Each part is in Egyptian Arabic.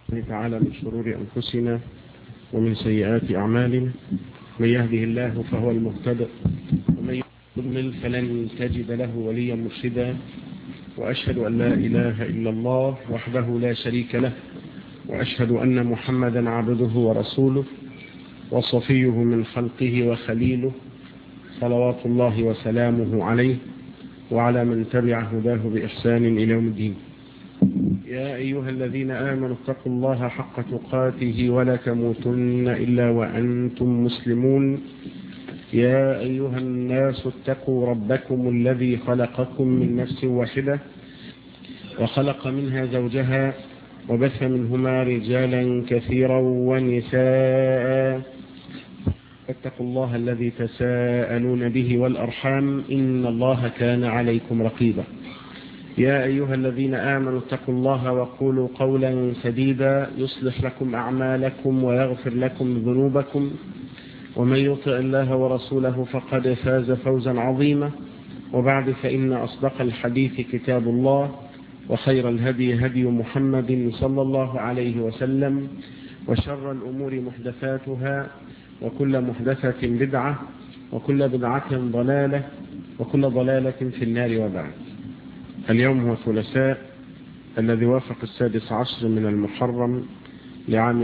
تعالى من شرور أنفسنا ومن سيئات أعمالنا من يهده الله فهو المهتدئ ومن يضلل فلن تجد له وليا مرشدا وأشهد أن لا إله إلا الله وحده لا شريك له وأشهد أن محمدا عبده ورسوله وصفيه من خلقه وخليله صلوات الله وسلامه عليه وعلى من تبع هداه بإحسان إلى يوم الدين يا أيها الذين آمنوا اتقوا الله حق تقاته ولا تموتن إلا وأنتم مسلمون يا أيها الناس اتقوا ربكم الذي خلقكم من نفس واحدة وخلق منها زوجها وبث منهما رجالا كثيرا ونساء اتقوا الله الذي تساءلون به والأرحام إن الله كان عليكم رقيبا يا أيها الذين آمنوا اتقوا الله وقولوا قولا سديدا يصلح لكم أعمالكم ويغفر لكم ذنوبكم ومن يطع الله ورسوله فقد فاز فوزا عظيما وبعد فإن أصدق الحديث كتاب الله وخير الهدي هدي محمد صلى الله عليه وسلم وشر الأمور محدثاتها وكل محدثة بدعة وكل بدعة ضلالة وكل ضلالة في النار وبعد اليوم هو ثلاثاء الذي وافق السادس عشر من المحرم لعام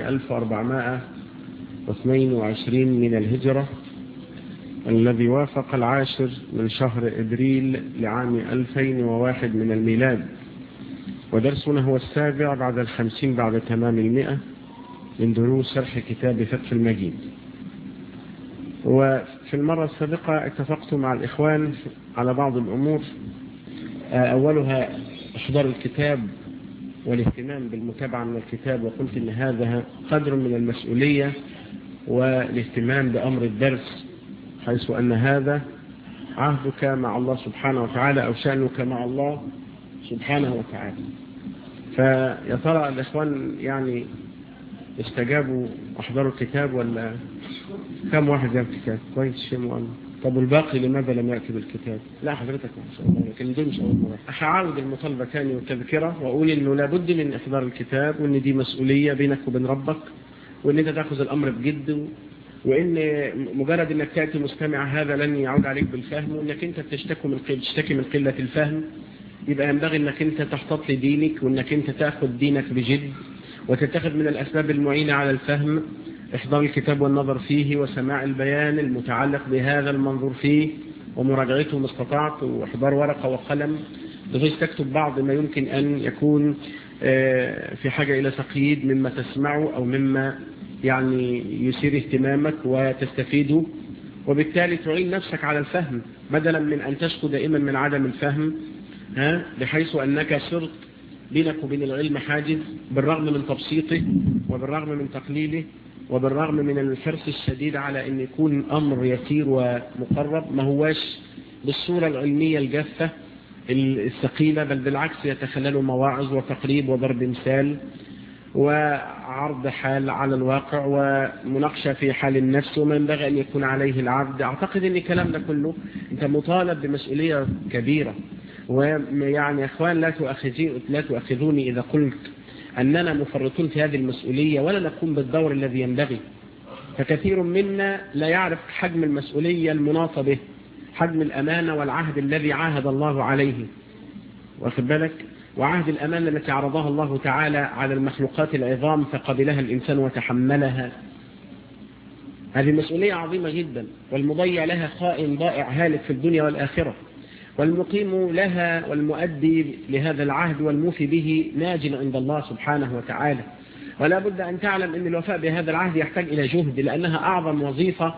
1422 من الهجرة الذي وافق العاشر من شهر إبريل لعام 2001 من الميلاد ودرسنا هو السابع بعد الخمسين بعد تمام المئة من دروس شرح كتاب فتح المجيد وفي المرة السابقة اتفقت مع الإخوان على بعض الأمور أولها إحضار الكتاب والاهتمام بالمتابعة من الكتاب وقلت أن هذا قدر من المسؤولية والاهتمام بأمر الدرس حيث أن هذا عهدك مع الله سبحانه وتعالى أو شأنك مع الله سبحانه وتعالى فيا ترى الإخوان يعني استجابوا أحضروا الكتاب ولا كم واحد جاب كتاب كويس شيء مؤمن طب والباقي لماذا لم يأتي بالكتاب لا حضرتك ما شاء الله لكن دي مش أول مرة هعاود المطالبة تاني والتذكرة وأقول إنه لابد من إحضار الكتاب وإن دي مسؤولية بينك وبين ربك وإن أنت تأخذ الأمر بجد وإن مجرد إنك تأتي مستمع هذا لن يعود عليك بالفهم وإنك أنت تشتكي من قلة تشتكي من قلة الفهم يبقى ينبغي إنك أنت تحتط لدينك وإنك أنت تأخذ دينك بجد وتتخذ من الأسباب المعينة على الفهم إحضار الكتاب والنظر فيه وسماع البيان المتعلق بهذا المنظور فيه ومراجعته ما استطعت وإحضار ورقة وقلم بغير تكتب بعض ما يمكن أن يكون في حاجة إلى تقييد مما تسمعه أو مما يعني يثير اهتمامك وتستفيده وبالتالي تعين نفسك على الفهم بدلا من أن تشكو دائما من عدم الفهم ها بحيث أنك صرت بينك وبين العلم حاجز بالرغم من تبسيطه وبالرغم من تقليله وبالرغم من الحرص الشديد على أن يكون أمر يسير ومقرب ما هواش بالصورة العلمية الجافة الثقيلة بل بالعكس يتخلل مواعظ وتقريب وضرب مثال وعرض حال على الواقع ومناقشة في حال النفس وما ينبغي أن يكون عليه العبد أعتقد أن الكلام ده كله أنت مطالب بمسؤولية كبيرة ويعني يا أخوان لا لا تؤخذوني إذا قلت أننا مفرطون في هذه المسؤولية ولا نقوم بالدور الذي ينبغي فكثير منا لا يعرف حجم المسؤولية المناطة به حجم الأمانة والعهد الذي عاهد الله عليه واخد بالك وعهد الأمانة التي عرضها الله تعالى على المخلوقات العظام فقبلها الإنسان وتحملها هذه مسؤولية عظيمة جدا والمضيع لها خائن ضائع هالك في الدنيا والآخرة والمقيم لها والمؤدي لهذا العهد والموفي به ناج عند الله سبحانه وتعالى ولا بد أن تعلم أن الوفاء بهذا العهد يحتاج إلى جهد لأنها أعظم وظيفة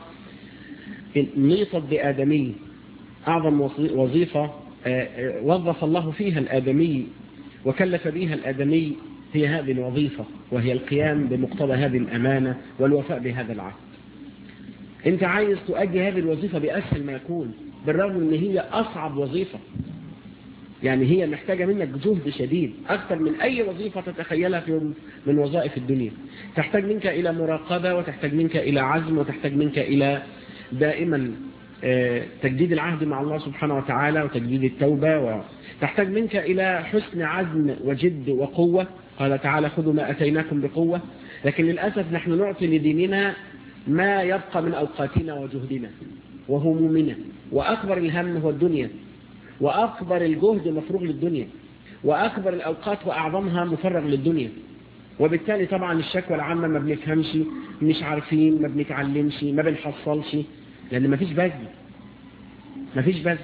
نيطت بآدمي أعظم وظيفة وظف الله فيها الآدمي وكلف بها الآدمي هي هذه الوظيفة وهي القيام بمقتضى هذه الأمانة والوفاء بهذا العهد انت عايز تؤدي هذه الوظيفة بأسهل ما يكون بالرغم ان هي أصعب وظيفة يعني هي محتاجة منك جهد شديد أكثر من أي وظيفة تتخيلها في من وظائف الدنيا تحتاج منك إلى مراقبة وتحتاج منك إلى عزم وتحتاج منك إلى دائما تجديد العهد مع الله سبحانه وتعالى وتجديد التوبة وتحتاج منك إلى حسن عزم وجد وقوة قال تعالى خذوا ما أتيناكم بقوة لكن للأسف نحن نعطي لديننا ما يبقى من أوقاتنا وجهدنا وهمومنا وأكبر الهم هو الدنيا وأكبر الجهد مفروغ للدنيا وأكبر الأوقات وأعظمها مفرغ للدنيا وبالتالي طبعا الشكوى العامة ما بنفهمش مش عارفين ما بنتعلمش ما بنحصلش لأن ما فيش بذل ما فيش بذل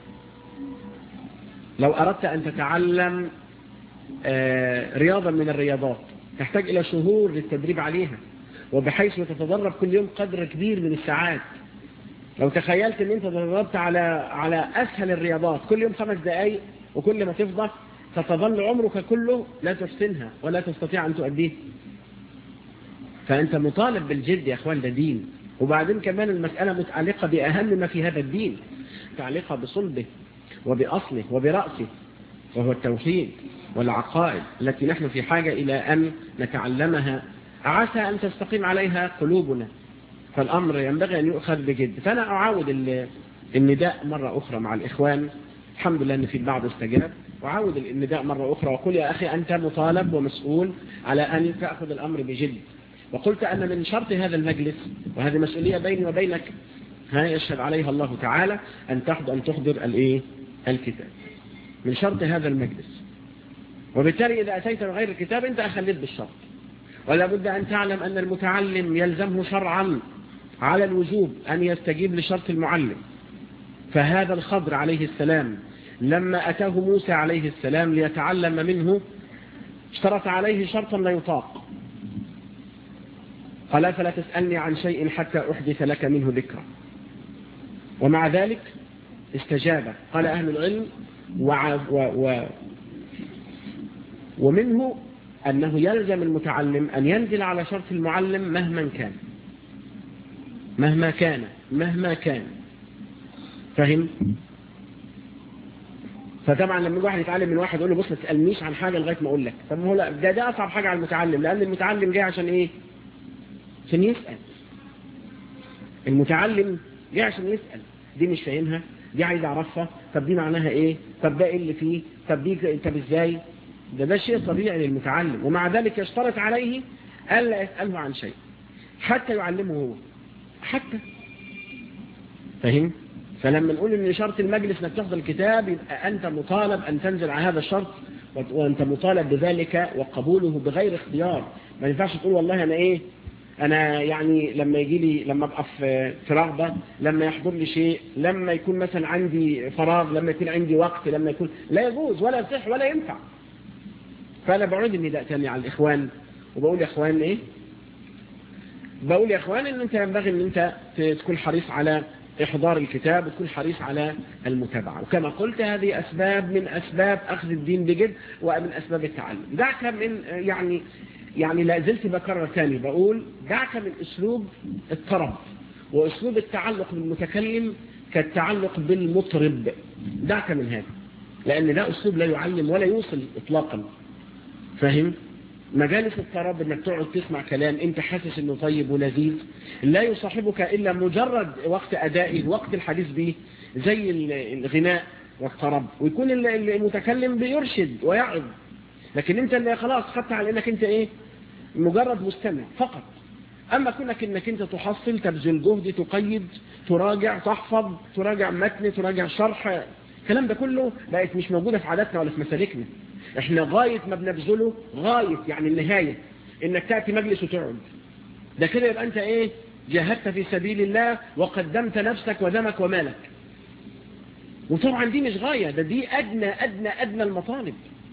لو أردت أن تتعلم رياضة من الرياضات تحتاج إلى شهور للتدريب عليها وبحيث تتدرب كل يوم قدر كبير من الساعات لو تخيلت ان انت تدربت على على اسهل الرياضات كل يوم خمس دقايق وكل ما تفضى ستظل عمرك كله لا تحسنها ولا تستطيع ان تؤديه فانت مطالب بالجد يا اخوان ده دين وبعدين كمان المسألة متعلقة بأهم ما في هذا الدين متعلقة بصلبه وبأصله وبرأسه وهو التوحيد والعقائد التي نحن في حاجة إلى أن نتعلمها عسى أن تستقيم عليها قلوبنا فالأمر ينبغي أن يؤخذ بجد فأنا أعاود النداء مرة أخرى مع الإخوان الحمد لله أن في البعض استجاب وعاود النداء مرة أخرى وقل يا أخي أنت مطالب ومسؤول على أن تأخذ الأمر بجد وقلت أن من شرط هذا المجلس وهذه مسؤولية بيني وبينك ها يشهد عليها الله تعالى أن تحضر أن تحضر الإيه الكتاب من شرط هذا المجلس وبالتالي إذا أتيت بغير الكتاب أنت أخليت بالشرط ولا بد أن تعلم أن المتعلم يلزمه شرعا على الوجوب أن يستجيب لشرط المعلم فهذا الخضر عليه السلام لما أتاه موسى عليه السلام ليتعلم منه اشترط عليه شرطا لا يطاق قال فلا تسألني عن شيء حتى أحدث لك منه ذكرى ومع ذلك استجاب قال أهل العلم وع و و ومنه أنه يلزم المتعلم أن ينزل على شرط المعلم مهما كان مهما كان مهما كان فهم فطبعا لما الواحد يتعلم من واحد يقول له بص ما تسالنيش عن حاجه لغايه ما اقول لك طب هو لا ده ده اصعب حاجه على المتعلم لان المتعلم جاي عشان ايه عشان يسال المتعلم جاي عشان يسال دي مش فاهمها دي عايز اعرفها طب دي معناها ايه طب ده ايه اللي فيه طب دي طب ازاي ده ده شيء طبيعي للمتعلم ومع ذلك يشترط عليه الا يساله عن شيء حتى يعلمه هو حتى فهم فلما نقول ان شرط المجلس انك تحضر الكتاب يبقى انت مطالب ان تنزل على هذا الشرط وانت مطالب بذلك وقبوله بغير اختيار ما ينفعش تقول والله انا ايه انا يعني لما يجي لي لما ابقى في في رغبه لما يحضر لي شيء لما يكون مثلا عندي فراغ لما يكون عندي وقت لما يكون لا يجوز ولا يصح ولا ينفع فانا بعود النداء تاني على الاخوان وبقول يا اخوان ايه بقول يا اخوان ان انت ينبغي ان انت تكون حريص على إحضار الكتاب وتكون حريص على المتابعة وكما قلت هذه أسباب من أسباب أخذ الدين بجد ومن أسباب التعلم دعك من يعني يعني لا زلت بكرر ثاني بقول دعك من أسلوب الطرب وأسلوب التعلق بالمتكلم كالتعلق بالمطرب دعك من هذا لأن ده أسلوب لا يعلم ولا يوصل إطلاقا فاهم؟ مجالس الطرب انك تقعد تسمع كلام انت حاسس انه طيب ولذيذ لا يصاحبك الا مجرد وقت ادائه وقت الحديث به زي الغناء والطرب ويكون المتكلم بيرشد ويعظ لكن انت اللي خلاص خدت على انك انت ايه مجرد مستمع فقط اما كونك انك انت تحصل تبذل جهد تقيد تراجع تحفظ تراجع متن تراجع شرح الكلام ده كله بقت مش موجودة في عاداتنا ولا في مسالكنا احنا غاية ما بنبذله غاية يعني النهاية انك تأتي مجلس وتقعد ده كده يبقى انت ايه جاهدت في سبيل الله وقدمت نفسك ودمك ومالك وطبعا دي مش غاية ده دي ادنى ادنى ادنى المطالب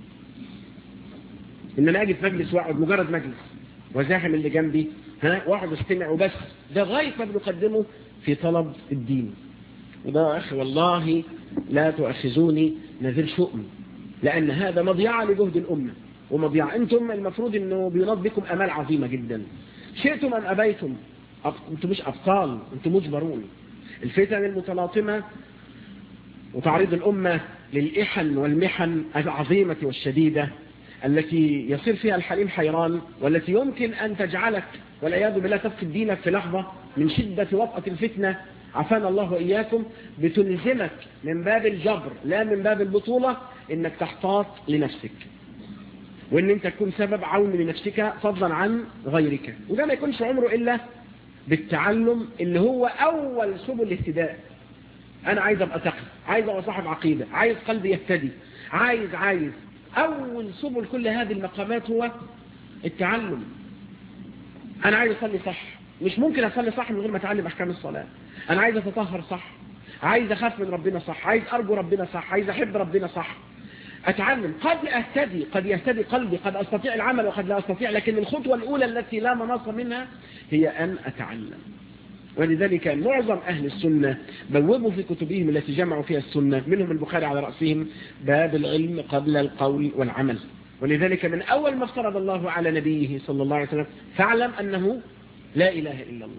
ان انا اجي في مجلس واقعد مجرد مجلس وزاحم اللي جنبي ها واقعد استمع وبس ده غاية ما بنقدمه في طلب الدين وده اخي والله لا تؤخذوني نذير شؤم لأن هذا مضيعة لجهد الأمة ومضيعة أنتم المفروض أنه بينض بكم أمال عظيمة جدا شئتم أم أبيتم أنتم مش أبطال أنتم مجبرون الفتن المتلاطمة وتعريض الأمة للإحن والمحن العظيمة والشديدة التي يصير فيها الحليم حيران والتي يمكن أن تجعلك والعياذ بالله تفقد دينك في لحظة من شدة وطأة الفتنة عفانا الله وإياكم بتلزمك من باب الجبر لا من باب البطولة انك تحتاط لنفسك وان انت تكون سبب عون لنفسك فضلا عن غيرك وده ما يكونش عمره الا بالتعلم اللي هو اول سبل الاهتداء انا عايز ابقى تقي عايز ابقى صاحب عقيدة عايز قلبي يهتدي عايز عايز اول سبل كل هذه المقامات هو التعلم انا عايز اصلي صح مش ممكن اصلي صح من غير ما اتعلم احكام الصلاة انا عايز اتطهر صح عايز اخاف من ربنا صح عايز ارجو ربنا صح عايز احب ربنا صح اتعلم قد اهتدي قد يهتدي قلبي قد استطيع العمل وقد لا استطيع لكن الخطوة الاولى التي لا مناص منها هي ان اتعلم ولذلك معظم أهل السنة بوبوا في كتبهم التي جمعوا فيها السنة منهم البخاري على رأسهم باب العلم قبل القول والعمل ولذلك من أول ما افترض الله على نبيه صلى الله عليه وسلم فاعلم أنه لا إله إلا الله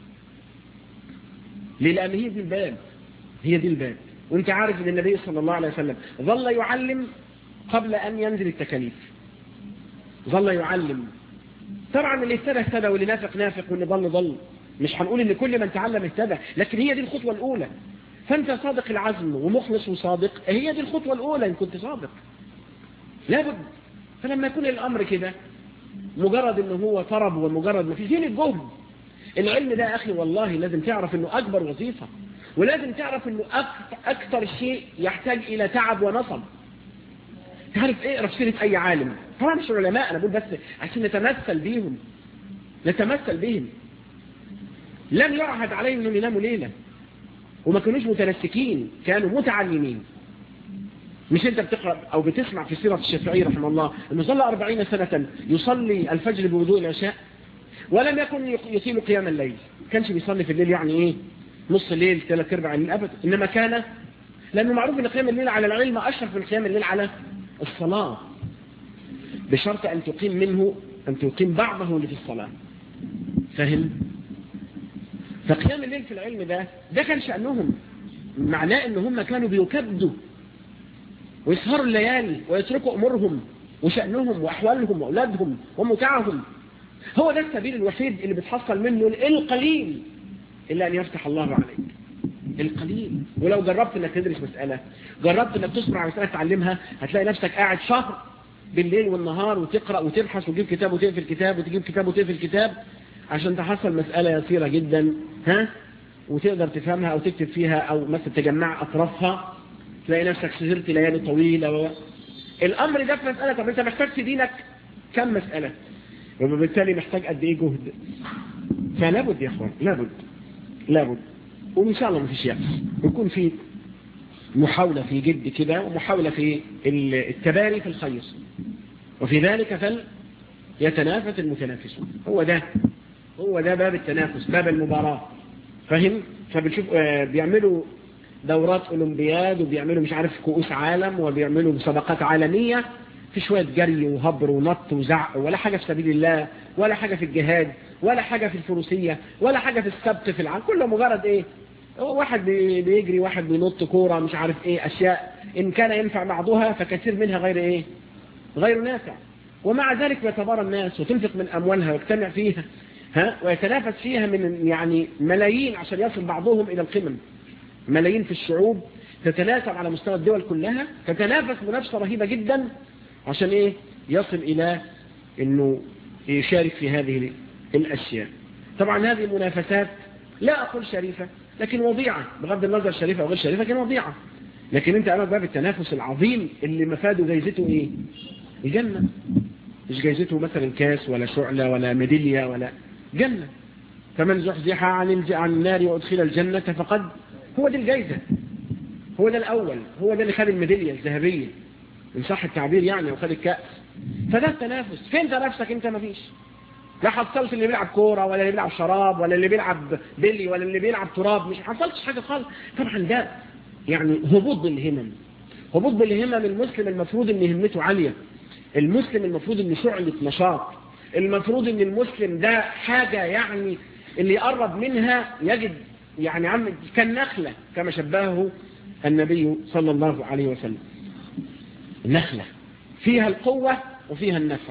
لأن هي دي الباب هي دي الباب وانت عارف ان النبي صلى الله عليه وسلم ظل يعلم قبل أن ينزل التكاليف ظل يعلم طبعا اللي اهتدى اهتدى واللي نافق نافق واللي ضل ضل مش هنقول ان كل من تعلم اهتدى لكن هي دي الخطوة الاولى فانت صادق العزم ومخلص وصادق هي دي الخطوة الاولى ان كنت صادق لابد فلما يكون الامر كده مجرد ان هو طرب ومجرد ما فيش دين الجهد العلم ده اخي والله لازم تعرف انه اكبر وظيفة ولازم تعرف انه اكثر شيء يحتاج الى تعب ونصب تعرف ايه اقرا سيره اي عالم طبعا مش العلماء انا بقول بس عشان نتمثل بيهم نتمثل بهم لم يعهد عليهم انهم يناموا ليلة وما كانوش متنسكين كانوا متعلمين مش انت بتقرأ او بتسمع في سيرة الشافعي رحمه الله انه صلى أربعين سنة يصلي الفجر بوضوء العشاء ولم يكن يطيل قيام الليل كانش بيصلي في الليل يعني ايه نص الليل ثلاث ارباع الليل ابدا انما كان لانه معروف ان قيام الليل على العلم اشرف من قيام الليل على الصلاة بشرط ان تقيم منه ان تقيم بعضه اللي في الصلاة فهم فقيام الليل في العلم ده ده كان شأنهم معناه ان هم كانوا بيكبدوا ويسهروا الليالي ويتركوا امورهم وشأنهم واحوالهم واولادهم ومتعهم هو ده السبيل الوحيد اللي بتحصل منه القليل الا ان يفتح الله عليك القليل ولو جربت انك تدرس مسألة جربت انك تصبر على مسألة تعلمها هتلاقي نفسك قاعد شهر بالليل والنهار وتقرأ وتبحث وتجيب كتاب وتقفل كتاب وتجيب كتاب وتقفل كتاب عشان تحصل مسألة يسيرة جدا ها وتقدر تفهمها او تكتب فيها او مثلا تجمع اطرافها تلاقي نفسك سهرت ليالي طويلة و... الامر ده في مسألة طب انت محتاج في دينك كم مسألة وبالتالي محتاج قد ايه جهد فلابد يا اخوان لابد لابد وان شاء الله مفيش يأس يكون في محاولة في جد كده ومحاولة في التباري في الخير وفي ذلك فل يتنافس المتنافسون هو ده هو ده باب التنافس باب المباراة فهم فبنشوف بيعملوا دورات أولمبياد وبيعملوا مش عارف كؤوس عالم وبيعملوا مسابقات عالمية في شوية جري وهبر ونط وزعق ولا حاجة في سبيل الله ولا حاجة في الجهاد ولا حاجة في الفروسية ولا حاجة في السبت في العالم كله مجرد ايه واحد بيجري واحد بينط كورة مش عارف ايه اشياء ان كان ينفع بعضها فكثير منها غير ايه غير نافع ومع ذلك يتبارى الناس وتنفق من اموالها ويجتمع فيها ها ويتنافس فيها من يعني ملايين عشان يصل بعضهم الى القمم ملايين في الشعوب تتناسب على مستوى الدول كلها تتنافس منافسة رهيبة جدا عشان ايه يصل الى انه يشارك في هذه الاشياء طبعا هذه المنافسات لا اقول شريفة لكن وضيعة بغض النظر شريفة او غير شريفة لكن وضيعة لكن انت امام باب التنافس العظيم اللي مفاده جايزته ايه الجنة مش جايزته مثلا كاس ولا شعلة ولا ميدالية ولا جنة فمن زحزح عن عن النار وادخل الجنة فقد هو دي الجايزة هو ده الأول هو ده اللي خد الميدالية الذهبية إن صح التعبير يعني وخد الكأس فده التنافس فين تنافسك انت مفيش لا حصلت اللي بيلعب كورة ولا اللي بيلعب شراب ولا اللي بيلعب بيلي ولا اللي بيلعب تراب مش حصلتش حاجة خالص طبعا ده يعني هبوط بالهمم هبوط بالهمم المسلم المفروض ان همته عالية المسلم المفروض ان شعلة نشاط المفروض ان المسلم ده حاجة يعني اللي يقرب منها يجد يعني عم كالنخلة كما شبهه النبي صلى الله عليه وسلم نخلة فيها القوة وفيها النفع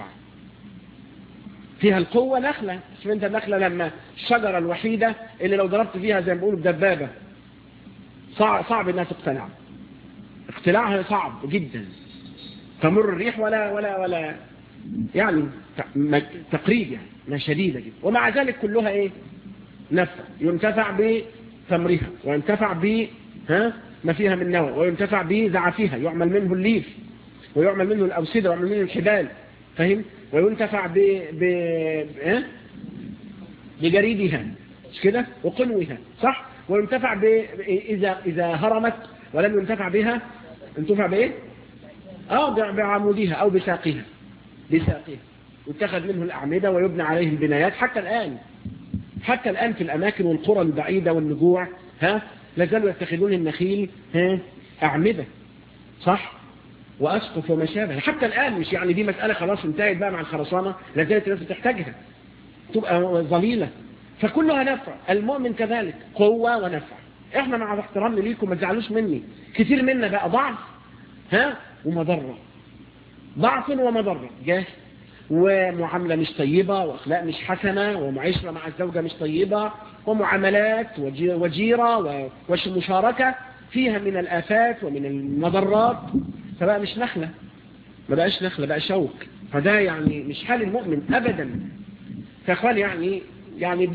فيها القوة نخلة شوف انت النخلة لما الشجرة الوحيدة اللي لو ضربت فيها زي ما بيقولوا بدبابة صعب, صعب انها تقتنع اقتلاعها صعب جدا تمر الريح ولا ولا ولا يعني تقريب يعني ما شديدة جدا ومع ذلك كلها ايه نفع ينتفع بثمرها وينتفع ب ها ما فيها من نوى وينتفع بزعفها يعمل منه الليف ويعمل منه الأوسدة ويعمل منه الحبال فهم وينتفع ب ب ها بجريدها مش كده وقنوها صح وينتفع ب إذا إذا هرمت ولم ينتفع بها انتفع بإيه اه بعمودها أو بساقها بساقها يتخذ منه الأعمدة ويبنى عليه البنايات حتى الآن حتى الآن في الأماكن والقرى البعيدة والنجوع ها لازالوا يتخذون النخيل ها أعمدة صح وأسقف وما شابه حتى الآن مش يعني دي مسألة خلاص انتهت بقى مع الخرسانة لازالت الناس بتحتاجها تبقى ظليلة فكلها نفع المؤمن كذلك قوة ونفع احنا مع احترامنا ليكم ما تزعلوش مني كتير منا بقى ضعف ها ومضرة ضعف ومضرة جاه ومعاملة مش طيبة وأخلاق مش حسنة ومعيشرة مع الزوجة مش طيبة ومعاملات وجيرة ومشاركة فيها من الآفات ومن المضرات فبقى مش نخلة ما بقاش نخلة بقى شوك فده يعني مش حال المؤمن أبدا فأخوان يعني يعني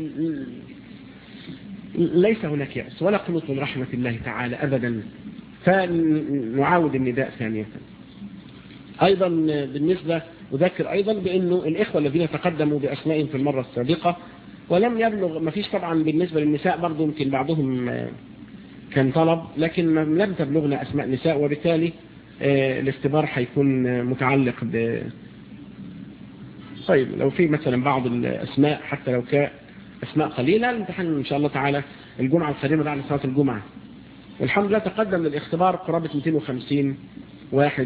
ليس هناك يأس ولا قنوط من رحمة الله تعالى أبدا فنعاود النداء ثانية أيضا بالنسبة أذكر أيضا بأنه الإخوة الذين تقدموا بأسمائهم في المرة السابقة ولم يبلغ ما فيش طبعا بالنسبة للنساء برضو يمكن بعضهم كان طلب لكن لم تبلغنا أسماء نساء وبالتالي الاختبار حيكون متعلق ب طيب لو في مثلا بعض الأسماء حتى لو كان أسماء قليلة الامتحان إن شاء الله تعالى الجمعة القادمة بعد صلاة الجمعة والحمد لله تقدم للاختبار قرابة 250 واحد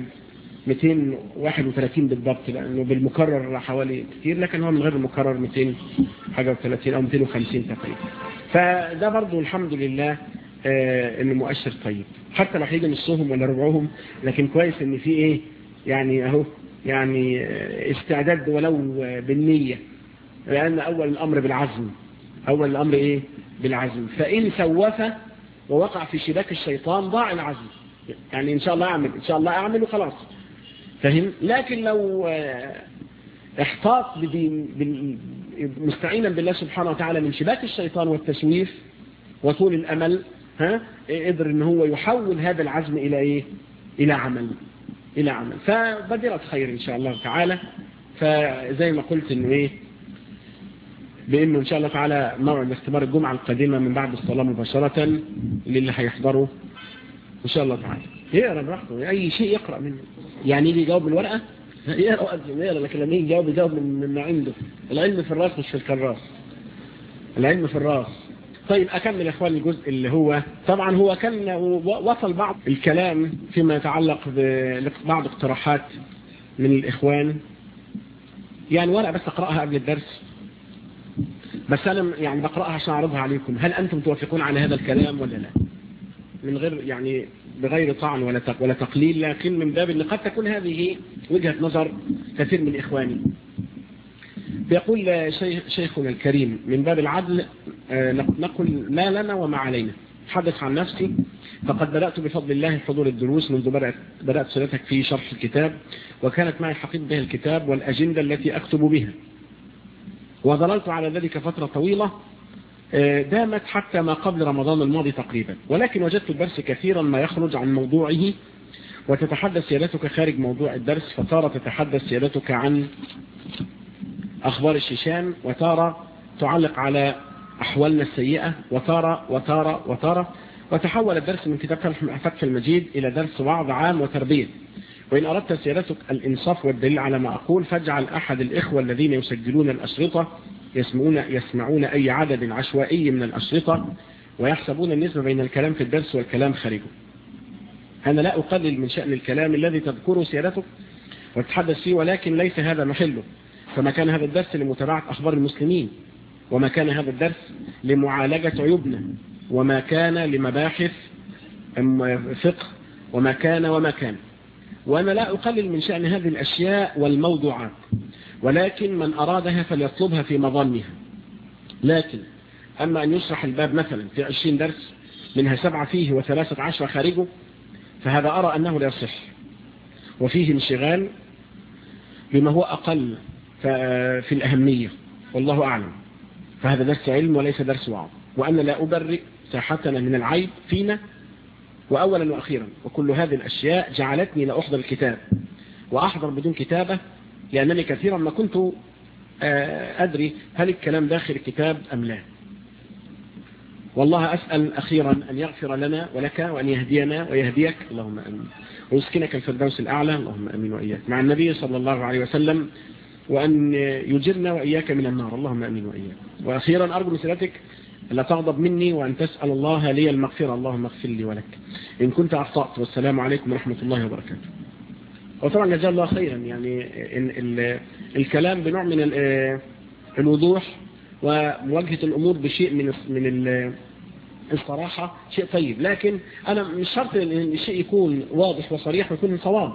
231 بالضبط لأنه بالمكرر حوالي كتير لكن هو من غير المكرر 200 حاجة و30 أو 250 تقريبا فده برضو الحمد لله آه انه مؤشر طيب حتى لو هيجي نصهم ولا ربعهم لكن كويس ان في ايه يعني اهو يعني استعداد ولو بالنية لأن أول الأمر بالعزم أول الأمر إيه بالعزم فإن سوف ووقع في شباك الشيطان ضاع العزم يعني إن شاء الله أعمل إن شاء الله أعمل وخلاص فهم لكن لو احتاط مستعينا بالله سبحانه وتعالى من شباك الشيطان والتسويف وطول الأمل ها قدر ان هو يحول هذا العزم إلى إيه إلى عمل إلى عمل فبدرت خير إن شاء الله تعالى فزي ما قلت إنه إيه بأنه إن شاء الله تعالى موعد اختبار الجمعة القادمة من بعد الصلاة مباشرة للي هيحضروا إن شاء الله تعالى يقرأ براحته أي شيء يقرأ منه يعني يجي يجاوب بالورقة يقرأ يقرأ لكن لما يجي يجاوب يجاوب من ما عنده العلم في الراس مش في الكراس العلم في الراس طيب أكمل يا إخواني الجزء اللي هو طبعا هو كان وصل بعض الكلام فيما يتعلق ببعض اقتراحات من الإخوان يعني ورقة بس أقرأها قبل الدرس بس أنا يعني بقرأها عشان أعرضها عليكم هل أنتم توافقون على هذا الكلام ولا لا من غير يعني بغير طعن ولا ولا تقليل لكن من باب أن قد تكون هذه وجهة نظر كثير من إخواني بيقول شيخنا الكريم من باب العدل نقول ما لنا وما علينا حدث عن نفسي فقد بدأت بفضل الله حضور الدروس منذ بدأت, بدأت سنتك في شرح الكتاب وكانت معي حقيق به الكتاب والأجندة التي أكتب بها وظللت على ذلك فترة طويلة دامت حتى ما قبل رمضان الماضي تقريبا ولكن وجدت الدرس كثيرا ما يخرج عن موضوعه وتتحدث سيادتك خارج موضوع الدرس فتارة تتحدث سيادتك عن أخبار الشيشان وتارة تعلق على أحوالنا السيئة وتارة وتارة وتارة وتحول الدرس من كتاب فتح المجيد إلى درس وعظ عام وتربية وإن أردت سيادتك الإنصاف والدليل على ما أقول فاجعل أحد الإخوة الذين يسجلون الأشرطة يسمعون, يسمعون أي عدد عشوائي من الأشرطة ويحسبون النسبة بين الكلام في الدرس والكلام خارجه أنا لا أقلل من شأن الكلام الذي تذكره سيادتك وتتحدث فيه ولكن ليس هذا محله فما كان هذا الدرس لمتابعة أخبار المسلمين وما كان هذا الدرس لمعالجة عيوبنا وما كان لمباحث فقه وما كان وما كان وأنا لا أقلل من شأن هذه الأشياء والموضوعات ولكن من أرادها فليطلبها في مظنها لكن أما أن يشرح الباب مثلا في عشرين درس منها سبعة فيه وثلاثة عشر خارجه فهذا أرى أنه لا يصح وفيه انشغال بما هو أقل في الأهمية والله أعلم فهذا درس علم وليس درس وعظ وأنا لا أبرئ ساحتنا من العيب فينا وأولا وأخيرا وكل هذه الأشياء جعلتني لا أحضر الكتاب وأحضر بدون كتابة لأنني كثيرا ما كنت أدري هل الكلام داخل الكتاب أم لا والله أسأل أخيرا أن يغفر لنا ولك وأن يهدينا ويهديك اللهم أمين ويسكنك الفردوس الأعلى اللهم أمين وإياك مع النبي صلى الله عليه وسلم وأن يجرنا وإياك من النار اللهم أمين وإياك وأخيرا أرجو مسألتك لا تغضب مني وأن تسأل الله لي المغفرة اللهم اغفر لي ولك إن كنت أخطأت والسلام عليكم ورحمة الله وبركاته وطبعا جزاه الله خيرا يعني ال ال الكلام بنوع من الوضوح ومواجهة الأمور بشيء من من الصراحة شيء طيب لكن أنا مش شرط أن الشيء يكون واضح وصريح ويكون صواب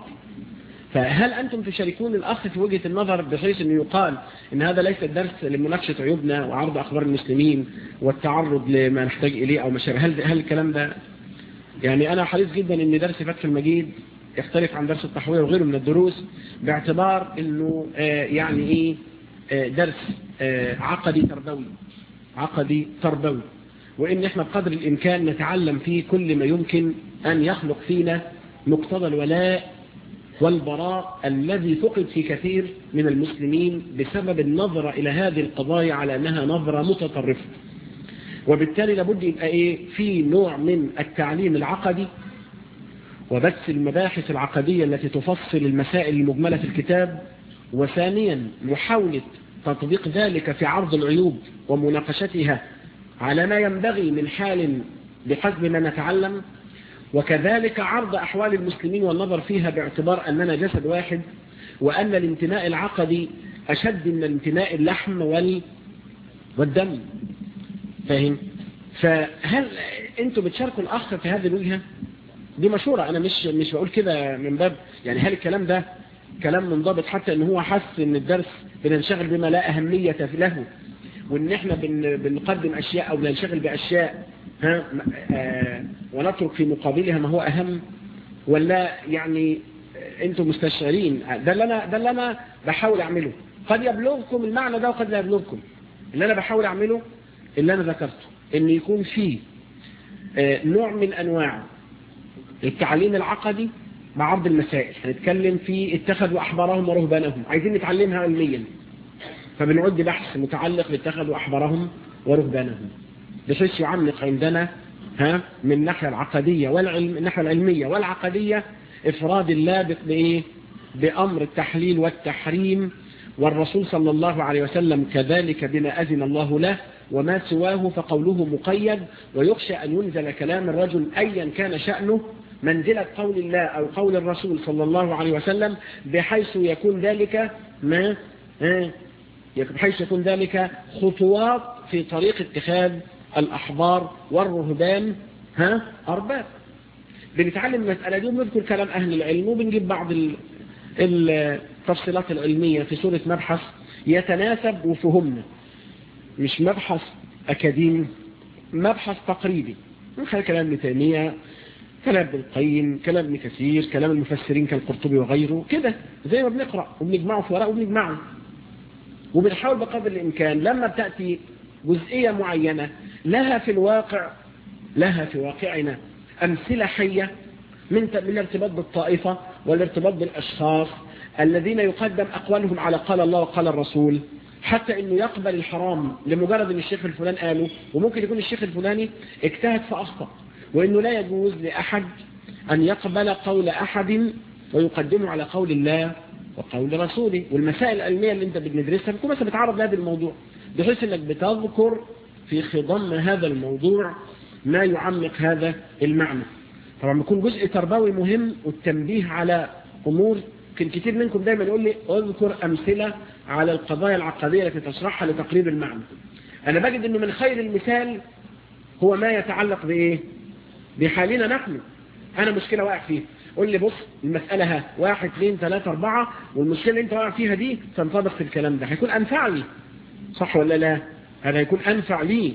فهل أنتم تشاركون الأخ في وجهة النظر بحيث أنه يقال أن هذا ليس الدرس لمناقشة عيوبنا وعرض أخبار المسلمين والتعرض لما نحتاج إليه أو مشابه هل, هل الكلام ده يعني أنا حريص جدا أن درس فتح المجيد يختلف عن درس التحوية وغيره من الدروس باعتبار أنه آه يعني إيه آه درس آه عقدي تربوي عقدي تربوي وإن إحنا بقدر الإمكان نتعلم فيه كل ما يمكن أن يخلق فينا مقتضى الولاء والبراء الذي فقد في كثير من المسلمين بسبب النظرة إلى هذه القضايا على أنها نظرة متطرفة وبالتالي لابد يبقى إيه في نوع من التعليم العقدي وبث المباحث العقدية التي تفصل المسائل المجملة في الكتاب وثانيا محاولة تطبيق ذلك في عرض العيوب ومناقشتها على ما ينبغي من حال بحسب ما نتعلم وكذلك عرض أحوال المسلمين والنظر فيها باعتبار أننا جسد واحد وأن الانتماء العقدي أشد من انتماء اللحم وال... والدم فاهم فهل أنتم بتشاركوا الأخ في هذه الوجهة دي مشورة أنا مش مش بقول كده من باب يعني هل الكلام ده كلام منضبط حتى ان هو حس ان الدرس بننشغل بما لا أهمية له وان احنا بن بنقدم أشياء أو بننشغل بأشياء ها آه ونترك في مقابلها ما هو أهم ولا يعني انتم مستشعرين ده اللي انا ده اللي انا بحاول اعمله قد يبلغكم المعنى ده وقد لا يبلغكم اللي انا بحاول اعمله اللي انا ذكرته ان يكون فيه آه نوع من انواع التعليم العقدي مع عرض المسائل هنتكلم في اتخذوا احبارهم ورهبانهم عايزين نتعلمها علميا فبنعد بحث متعلق باتخذوا احبارهم ورهبانهم بحيث يعمق عندنا ها من الناحية العقدية والعلم الناحية العلمية والعقدية إفراد الله بإيه بأمر التحليل والتحريم والرسول صلى الله عليه وسلم كذلك بما أذن الله له وما سواه فقوله مقيد ويخشى أن ينزل كلام الرجل أيا كان شأنه منزلة قول الله أو قول الرسول صلى الله عليه وسلم بحيث يكون ذلك ما بحيث يكون ذلك خطوات في طريق اتخاذ الأحبار والرهبان ها أرباب بنتعلم المسألة دي وبنذكر كلام أهل العلم وبنجيب بعض التفصيلات العلمية في سورة مبحث يتناسب وفهمنا مش مبحث أكاديمي مبحث تقريبي من خلال كلام ابن تيمية كلام ابن القيم كلام ابن كثير كلام المفسرين كالقرطبي وغيره كده زي ما بنقرأ وبنجمعه في ورق وبنجمعه وبنحاول بقدر الإمكان لما بتأتي جزئية معينة لها في الواقع لها في واقعنا أمثلة حية من من الارتباط بالطائفة والارتباط بالأشخاص الذين يقدم أقوالهم على قال الله وقال الرسول حتى أنه يقبل الحرام لمجرد أن الشيخ الفلان قاله وممكن يكون الشيخ الفلاني اجتهد فأخطأ وأنه لا يجوز لأحد أن يقبل قول أحد ويقدمه على قول الله وقول رسوله والمسائل العلمية اللي انت بندرسها بتكون مثلا بتعرض لهذا الموضوع بحيث انك بتذكر في خضم هذا الموضوع ما يعمق هذا المعنى طبعا بيكون جزء تربوي مهم والتنبيه على امور كان كتير منكم دايما يقول لي اذكر امثله على القضايا العقديه التي تشرحها لتقريب المعنى انا بجد انه من خير المثال هو ما يتعلق بايه بحالنا نحن انا مشكله واقع فيها قول لي بص المسألة ها واحد اثنين ثلاثة أربعة والمشكلة اللي انت واقع فيها دي تنطبق في الكلام ده هيكون أنفع لي صح ولا لا هذا هيكون أنفع لي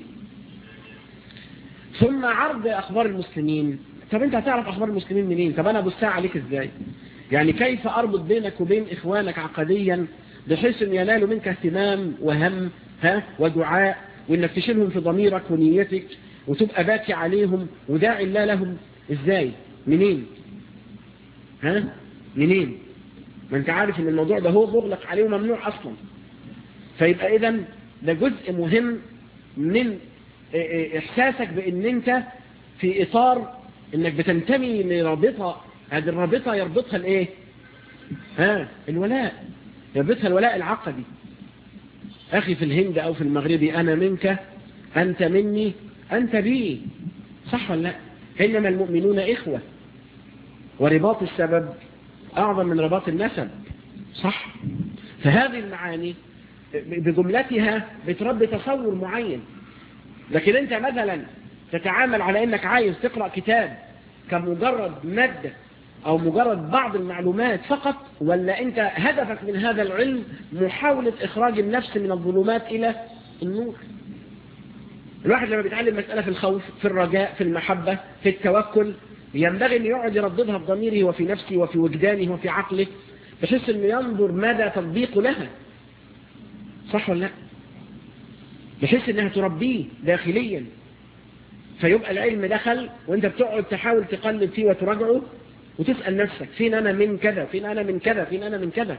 ثم عرض أخبار المسلمين طب انت هتعرف أخبار المسلمين منين طب أنا بستاع عليك ازاي يعني كيف أربط بينك وبين إخوانك عقديا بحيث أن ينالوا منك اهتمام وهم ها ودعاء وإنك تشيلهم في ضميرك ونيتك وتبقى باكي عليهم وداعي الله لهم إزاي منين ها منين ما انت عارف ان الموضوع ده هو مغلق عليه وممنوع اصلا فيبقى اذا ده جزء مهم من احساسك بان انت في اطار انك بتنتمي لرابطة هذه الرابطة يربطها الايه ها الولاء يربطها الولاء العقدي اخي في الهند او في المغرب انا منك انت مني انت بي صح ولا لا انما المؤمنون اخوة ورباط السبب اعظم من رباط النسب صح فهذه المعاني بجملتها بتربي تصور معين لكن انت مثلا تتعامل على انك عايز تقرأ كتاب كمجرد مادة او مجرد بعض المعلومات فقط ولا انت هدفك من هذا العلم محاولة اخراج النفس من الظلمات الى النور الواحد لما بيتعلم مسألة في الخوف في الرجاء في المحبة في التوكل ينبغي أن يقعد يرددها في ضميره وفي نفسه وفي وجدانه وفي عقله بحيث أنه ينظر مدى تطبيقه لها صح ولا لا بحيث أنها تربيه داخليا فيبقى العلم دخل وانت بتقعد تحاول تقلب فيه وتراجعه وتسأل نفسك فين أنا من كذا فين أنا من كذا فين أنا من كذا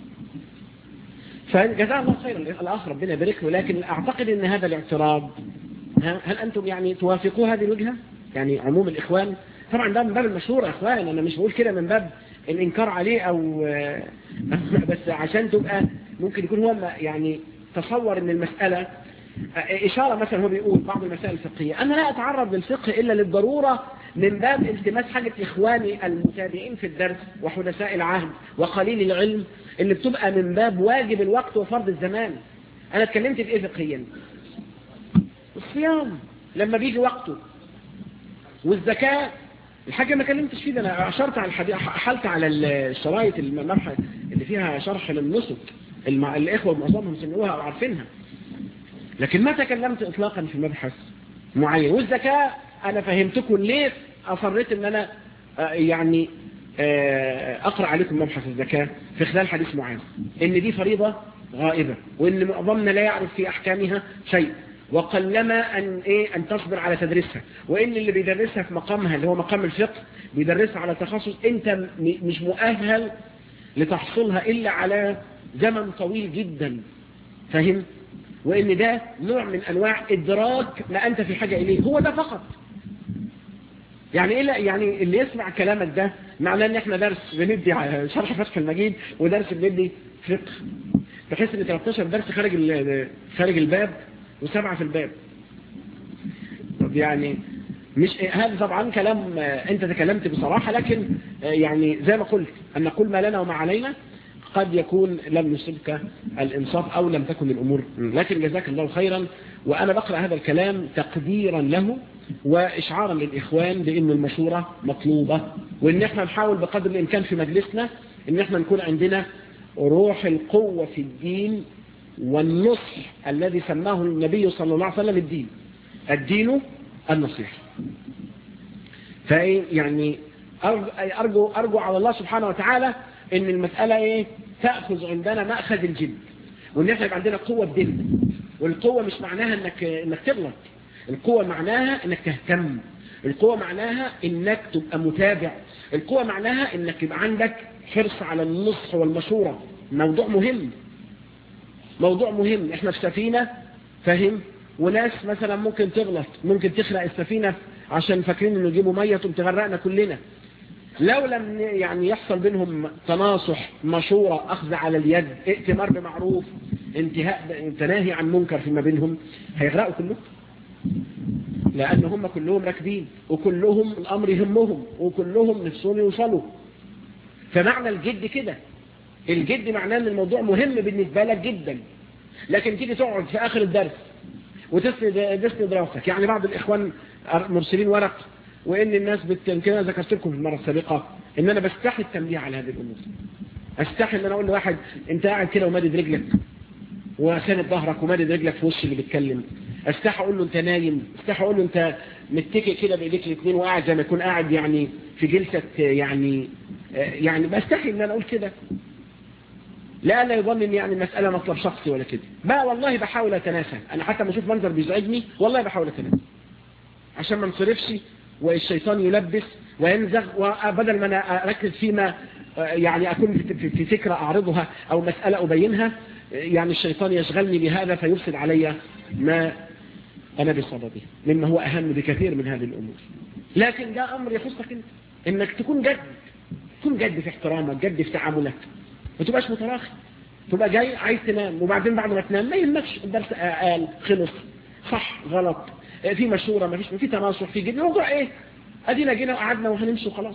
فجزاه الله خيرا الآخر ربنا يبارك له لكن أعتقد أن هذا الاعتراض هل أنتم يعني توافقوا هذه الوجهة يعني عموم الإخوان طبعا ده من باب المشهور يا إخوان أنا مش بقول كده من باب الإنكار عليه أو بس عشان تبقى ممكن يكون هو يعني تصور أن المسألة إشارة مثلا هو بيقول بعض المسائل الفقهية أنا لا أتعرض للفقه إلا للضرورة من باب التماس حاجة إخواني المتابعين في الدرس وحدثاء العهد وقليل العلم اللي بتبقى من باب واجب الوقت وفرض الزمان أنا اتكلمت في إيه فقهيا الصيام لما بيجي وقته والزكاة الحاجة ما كلمتش فيه ده أنا أشرت على الحديث حلت على الشرايط المبحث اللي فيها شرح للنسك المع... الإخوة معظمهم سمعوها أو عارفينها لكن ما تكلمت إطلاقا في مبحث معين والزكاة أنا فهمتكم ليه أصريت أن أنا يعني أقرأ عليكم مبحث الزكاة في خلال حديث معين إن دي فريضة غائبة وإن معظمنا لا يعرف في أحكامها شيء وقلما أن, إيه أن تصبر على تدريسها وإن اللي بيدرسها في مقامها اللي هو مقام الفقه بيدرسها على تخصص أنت مش مؤهل لتحصلها إلا على زمن طويل جدا فهم وإن ده نوع من أنواع إدراك ما أنت في حاجة إليه هو ده فقط يعني إيه يعني اللي يسمع كلامك ده معناه ان احنا درس بندي شرح فتح المجيد ودرس بندي فقه بحيث ان 13 درس خارج خارج الباب وسبعة في الباب طب يعني مش هذا طبعا كلام انت تكلمت بصراحة لكن يعني زي ما قلت ان نقول ما لنا وما علينا قد يكون لم يصبك الانصاف او لم تكن الامور لكن جزاك الله خيرا وانا بقرأ هذا الكلام تقديرا له وإشعارا للإخوان بأن المشورة مطلوبة وأن احنا نحاول بقدر الإمكان في مجلسنا أن احنا نكون عندنا روح القوة في الدين والنصح الذي سماه النبي صلى الله عليه وسلم الدين الدين النصيحة فإيه يعني أرجو, أرجو على الله سبحانه وتعالى أن المسألة إيه تأخذ عندنا مأخذ الجد وأن احنا يبقى عندنا قوة بدين والقوة مش معناها أنك, إنك تغلط القوة معناها انك تهتم القوة معناها انك تبقى متابع القوة معناها انك يبقى عندك حرص على النصح والمشورة موضوع مهم موضوع مهم احنا في سفينة فاهم وناس مثلا ممكن تغلط ممكن تخلق السفينة عشان فاكرين انه يجيبوا مية تقوم تغرقنا كلنا لو لم يعني يحصل بينهم تناصح مشورة اخذ على اليد ائتمار بمعروف انتهاء تناهي عن منكر فيما بينهم هيغرقوا كلهم لأن هم كلهم راكبين وكلهم الأمر يهمهم وكلهم نفسهم يوصلوا فمعنى الجد كده الجد معناه ان الموضوع مهم بالنسبة لك جدا لكن تيجي تقعد في آخر الدرس وتسند راسك يعني بعض الإخوان مرسلين ورق وإن الناس كده ذكرت لكم في المرة السابقة إن أنا بستحي التنبيه على هذه الأمور استحي إن أنا أقول لواحد أنت قاعد كده ومادد رجلك وساند ظهرك ومادد رجلك في وش اللي بيتكلم استحى اقول له انت نايم استحى اقول له انت متكئ كده بايديك الاثنين وقاعد زي ما يكون قاعد يعني في جلسة يعني يعني بستحي ان انا اقول كده لا لا يظن ان يعني المسألة مطلب شخصي ولا كده بقى والله بحاول اتناسى انا حتى ما اشوف منظر بيزعجني والله بحاول اتناسى عشان ما انصرفش والشيطان يلبس وينزغ وبدل ما انا اركز فيما يعني اكون في فكرة اعرضها او مسألة ابينها يعني الشيطان يشغلني بهذا فيرسل علي ما انا بصدده مما هو اهم بكثير من هذه الامور لكن ده امر يخصك انت انك تكون جد تكون جد في احترامك جد في تعاملك ما تبقاش متراخي تبقى جاي عايز تنام وبعدين بعد ما تنام ما يهمكش الدرس قال خلص صح غلط في مشورة ما فيش في تناصح في جد الموضوع ايه ادينا جينا وقعدنا وهنمشي وخلاص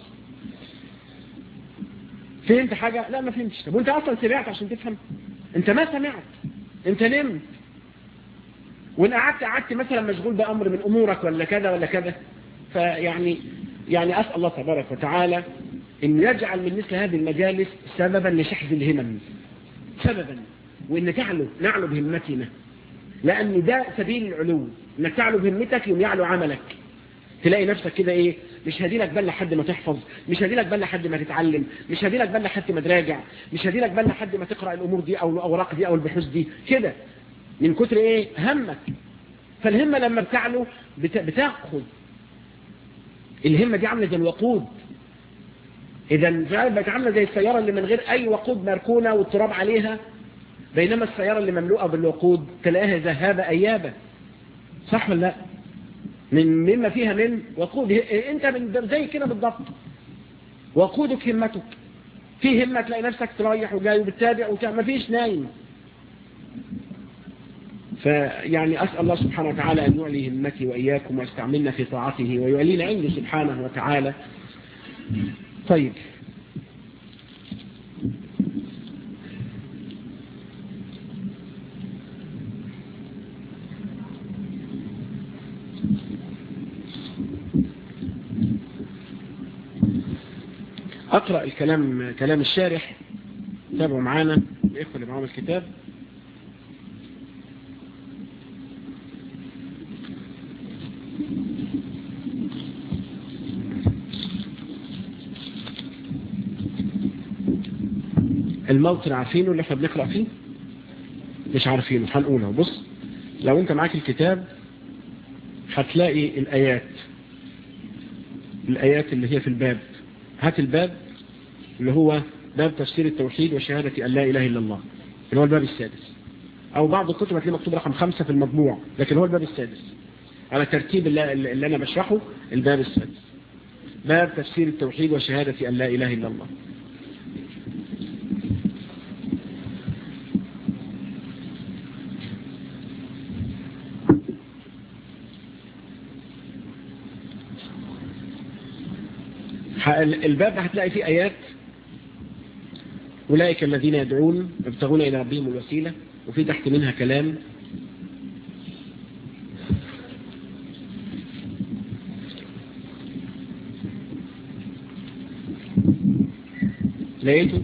فهمت حاجة لا ما فهمتش طب وانت اصلا سمعت عشان تفهم انت ما سمعت انت نمت وان قعدت قعدت مثلا مشغول بامر من امورك ولا كذا ولا كذا فيعني يعني اسال الله تبارك وتعالى ان يجعل من مثل هذه المجالس سببا لشحذ الهمم سببا وان تعلو نعلو بهمتنا لان ده سبيل العلو انك تعلو بهمتك يوم يعلو عملك تلاقي نفسك كده ايه مش هديلك بال لحد ما تحفظ مش هديلك بال لحد ما تتعلم مش هديلك بال لحد ما تراجع مش هديلك بال لحد ما تقرأ الامور دي او الاوراق دي او البحوث دي كده من كتر ايه همك فالهمة لما بتعلو بتاخذ الهمة دي عاملة زي الوقود اذا بقت عاملة زي السيارة اللي من غير اي وقود مركونة والتراب عليها بينما السيارة اللي مملوءة بالوقود تلاقيها ذهابة ايابة صح ولا لا من مما فيها من وقود انت من زي كده بالضبط وقودك همتك في همة تلاقي نفسك تريح وجاي وبتتابع وما فيش نايم فيعني أسأل الله سبحانه وتعالى أن يعلي همتي وإياكم ويستعملنا في طاعته ويعلينا عنده سبحانه وتعالى طيب أقرأ الكلام كلام الشارح تابعوا معانا الإخوة اللي معاهم الكتاب الموطن عارفينه اللي احنا بنقرأ فيه مش عارفينه هنقوله بص لو انت معاك الكتاب هتلاقي الآيات الآيات اللي هي في الباب هات الباب اللي هو باب تفسير التوحيد وشهادة أن لا إله إلا الله اللي هو الباب السادس أو بعض الكتب هتلاقي مكتوب رقم خمسة في المطبوع لكن هو الباب السادس على ترتيب اللي, اللي أنا بشرحه الباب السادس باب تفسير التوحيد وشهادة أن لا إله إلا الله الباب هتلاقي فيه آيات أولئك الذين يدعون يبتغون إلى ربهم الوسيلة وفي تحت منها كلام لقيته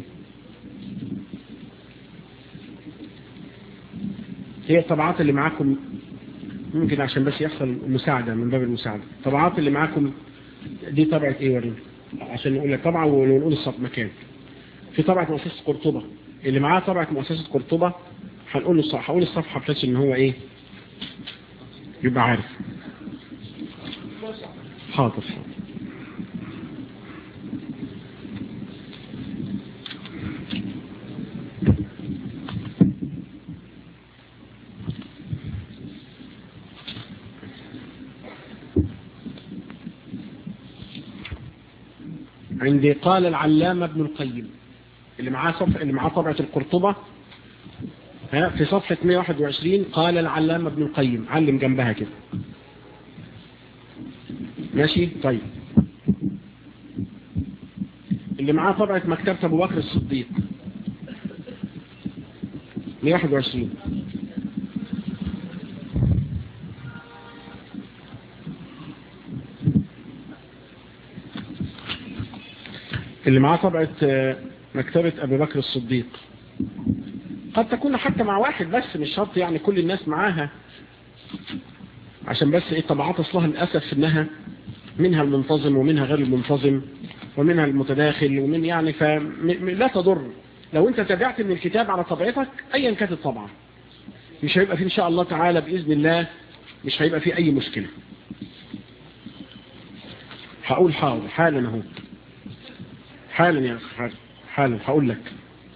هي الطبعات اللي معاكم ممكن عشان بس يحصل مساعدة من باب المساعدة الطبعات اللي معاكم دي طبعة ايه ورينا عشان نقول لك طبعا ونقول الصف مكان في طبعة مؤسسة قرطبة اللي معاه طبعة مؤسسة قرطبة هنقول له الصفحة هقول الصفحة بحيث ان هو ايه يبقى عارف حاضر عندي قال العلامة ابن القيم اللي معاه صفحة اللي معاه طبعة القرطبة ها في صفحة 121 قال العلامة ابن القيم علم جنبها كده ماشي طيب اللي معاه طبعة مكتبة ابو بكر الصديق 121 اللي معاه طبعة مكتبة أبي بكر الصديق قد تكون حتى مع واحد بس مش شرط يعني كل الناس معاها عشان بس ايه طبعات اصلها للأسف انها منها المنتظم ومنها غير المنتظم ومنها المتداخل ومن يعني فلا تضر لو انت تابعت من الكتاب على طبيعتك ايا كانت الطبعة مش هيبقى فيه ان شاء الله تعالى بإذن الله مش هيبقى فيه اي مشكلة هقول حاضر حالا اهو حالا يا اخي حالا حالا هقول لك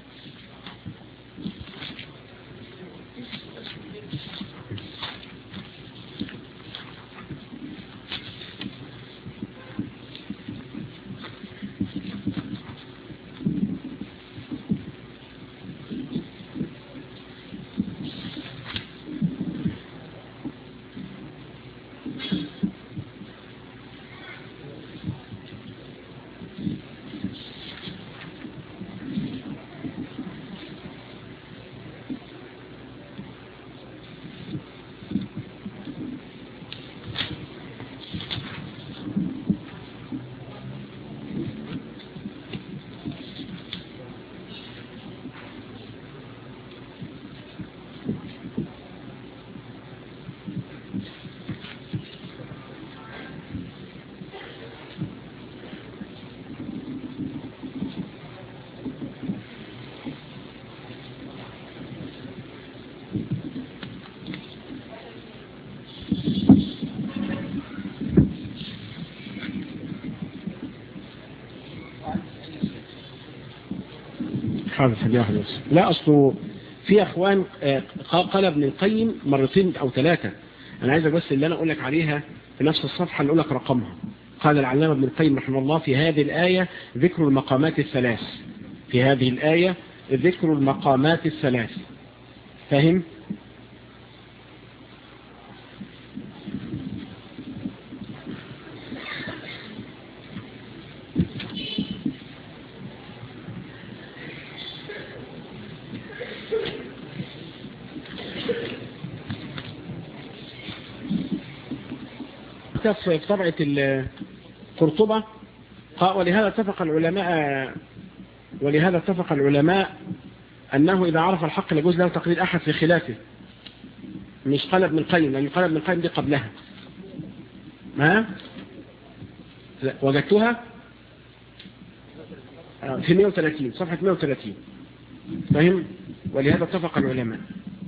حاضر ثانية واحدة بس لا أصله في أخوان قال ابن القيم مرتين أو ثلاثة أنا عايزك بس اللي أنا أقول لك عليها في نفس الصفحة اللي أقول لك رقمها قال العلامة ابن القيم رحمه الله في هذه الآية ذكر المقامات الثلاث في هذه الآية ذكر المقامات الثلاث فهم؟ في طبعة القرطبة ولهذا اتفق العلماء ولهذا اتفق العلماء أنه إذا عرف الحق لجوز له تقليد أحد في خلافه مش قال ابن القيم لأن قال ابن القيم دي قبلها ما وجدتها في 130 صفحة 130 فهم ولهذا اتفق العلماء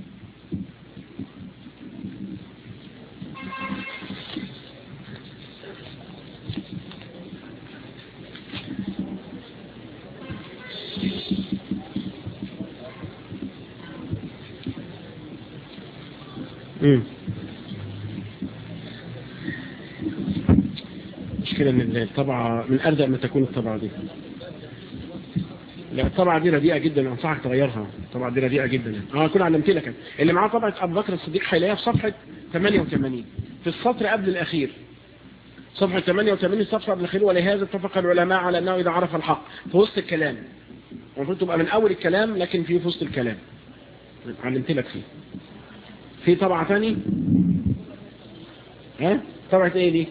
مشكلة ان الطبعة من أردأ ما تكون الطبعة دي لا الطبعة دي رديئة جدا أنصحك تغيرها الطبعة دي رديئة جدا اه كنا علمت لك اللي معاه طبعة أبو بكر الصديق هيلاقيها في صفحة 88 في السطر قبل الأخير صفحة 88 السطر قبل الأخير ولهذا اتفق العلماء على أنه إذا عرف الحق في وسط الكلام المفروض تبقى من أول الكلام لكن في وسط الكلام علمت لك فيه في طبعة ثاني ها طبعة ايه دي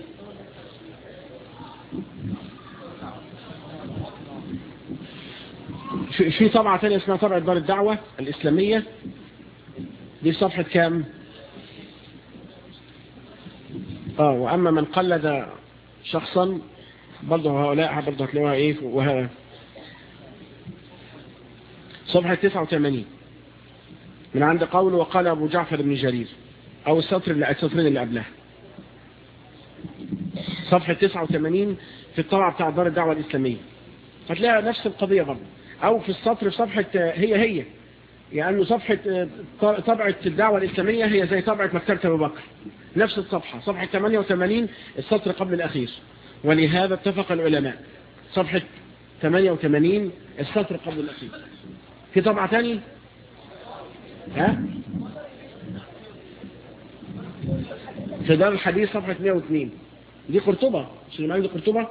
في, في طبعة ثانية اسمها طبعة دار الدعوة الإسلامية دي في صفحة كام اه واما من قلد شخصا برضه هؤلاء برضه هتلاقوها ايه وها صفحة 89 من عند قول وقال أبو جعفر بن جرير أو السطر اللي السطرين اللي قبلها صفحة 89 في الطبعة بتاع دار الدعوة الإسلامية هتلاقي نفس القضية برضه أو في السطر في صفحة هي هي يعني صفحة طبعة الدعوة الإسلامية هي زي طبعة مكتبة أبو بكر نفس الصفحة صفحة 88 السطر قبل الأخير ولهذا اتفق العلماء صفحة 88 السطر قبل الأخير في طبعة ثاني ها في دار الحديث صفحة 102 دي قرطبة مش اللي معاك دي قرطبة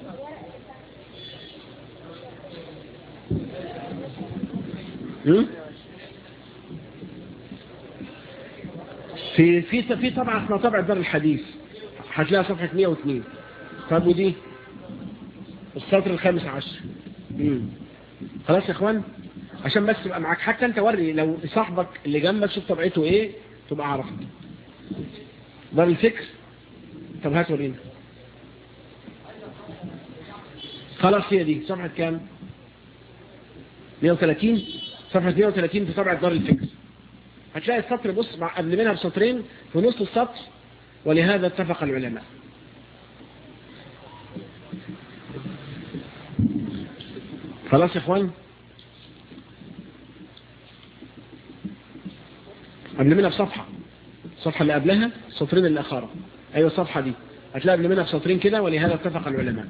في في في طبعة اسمها طبعة دار الحديث هتلاقيها صفحة 102 طب ودي السطر الخامس عشر مم. خلاص يا اخوان عشان بس تبقى معاك حتى انت وري لو صاحبك اللي جنبك شوف طبيعته ايه تبقى عرفت دار الفكر طب هات ورينا خلاص هي دي صفحة كام 130 صفحة 130 في طبعة دار الفكر هتلاقي السطر بص مع قبل منها بسطرين في نص السطر ولهذا اتفق العلماء خلاص يا اخوان قبل منها بصفحة الصفحة اللي قبلها السطرين اللي اخرها ايوه الصفحة دي هتلاقي قبل منها بسطرين كده ولهذا اتفق العلماء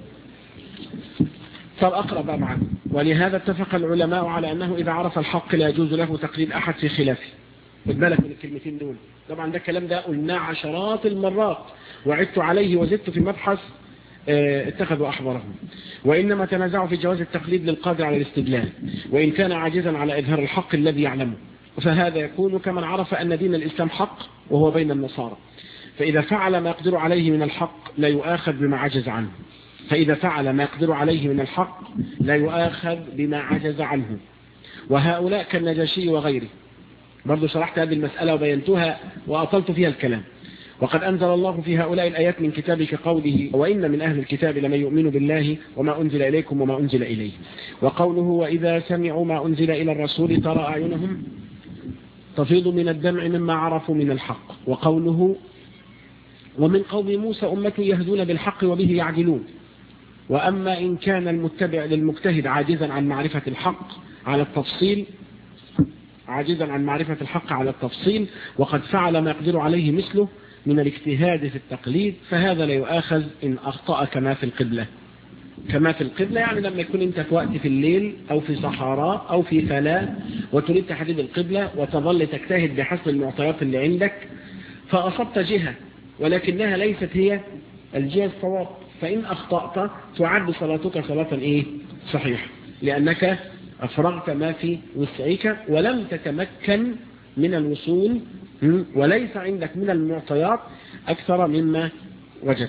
طب اقرأ بقى معنا ولهذا اتفق العلماء على انه اذا عرف الحق لا يجوز له تقليد احد في خلافه خد بالك من الكلمتين دول طبعا ده الكلام ده قلناه عشرات المرات وعدت عليه وزدت في المبحث اه اتخذوا أحبارهم وإنما تنازعوا في جواز التقليد للقادر على الاستدلال وإن كان عاجزا على إظهار الحق الذي يعلمه فهذا يكون كمن عرف أن دين الإسلام حق وهو بين النصارى فإذا فعل ما يقدر عليه من الحق لا يؤاخذ بما عجز عنه فإذا فعل ما يقدر عليه من الحق لا يؤاخذ بما عجز عنه وهؤلاء كالنجاشي وغيره برضو شرحت هذه المسألة وبينتها وأطلت فيها الكلام وقد أنزل الله في هؤلاء الآيات من كتابك قوله وإن من أهل الكتاب لمن يؤمن بالله وما أنزل إليكم وما أنزل إليه وقوله وإذا سمعوا ما أنزل إلى الرسول ترى أعينهم تفيض من الدمع مما عرفوا من الحق وقوله ومن قوم موسى أمة يهدون بالحق وبه يعدلون وأما إن كان المتبع للمجتهد عاجزا عن معرفة الحق على التفصيل عاجزا عن معرفة الحق على التفصيل وقد فعل ما يقدر عليه مثله من الاجتهاد في التقليد فهذا لا يؤاخذ إن أخطأ كما في القبلة كما في القبلة يعني لما يكون أنت في وقت في الليل أو في صحراء أو في فلاة وتريد تحديد القبلة وتظل تجتهد بحسب المعطيات اللي عندك فأصبت جهة ولكنها ليست هي الجهة الصواب فإن أخطأت تعد صلاتك صلاة إيه صحيح لأنك أفرغت ما في وسعك ولم تتمكن من الوصول وليس عندك من المعطيات أكثر مما وجدت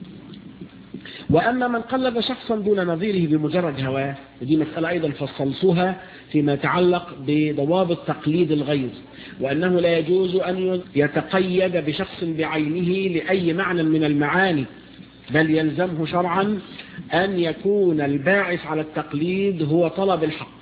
وأما من قلد شخصا دون نظيره بمجرد هواه ودي مسألة أيضا فصلتها فيما يتعلق بضوابط تقليد الغير وأنه لا يجوز أن يتقيد بشخص بعينه لأي معنى من المعاني بل يلزمه شرعا أن يكون الباعث على التقليد هو طلب الحق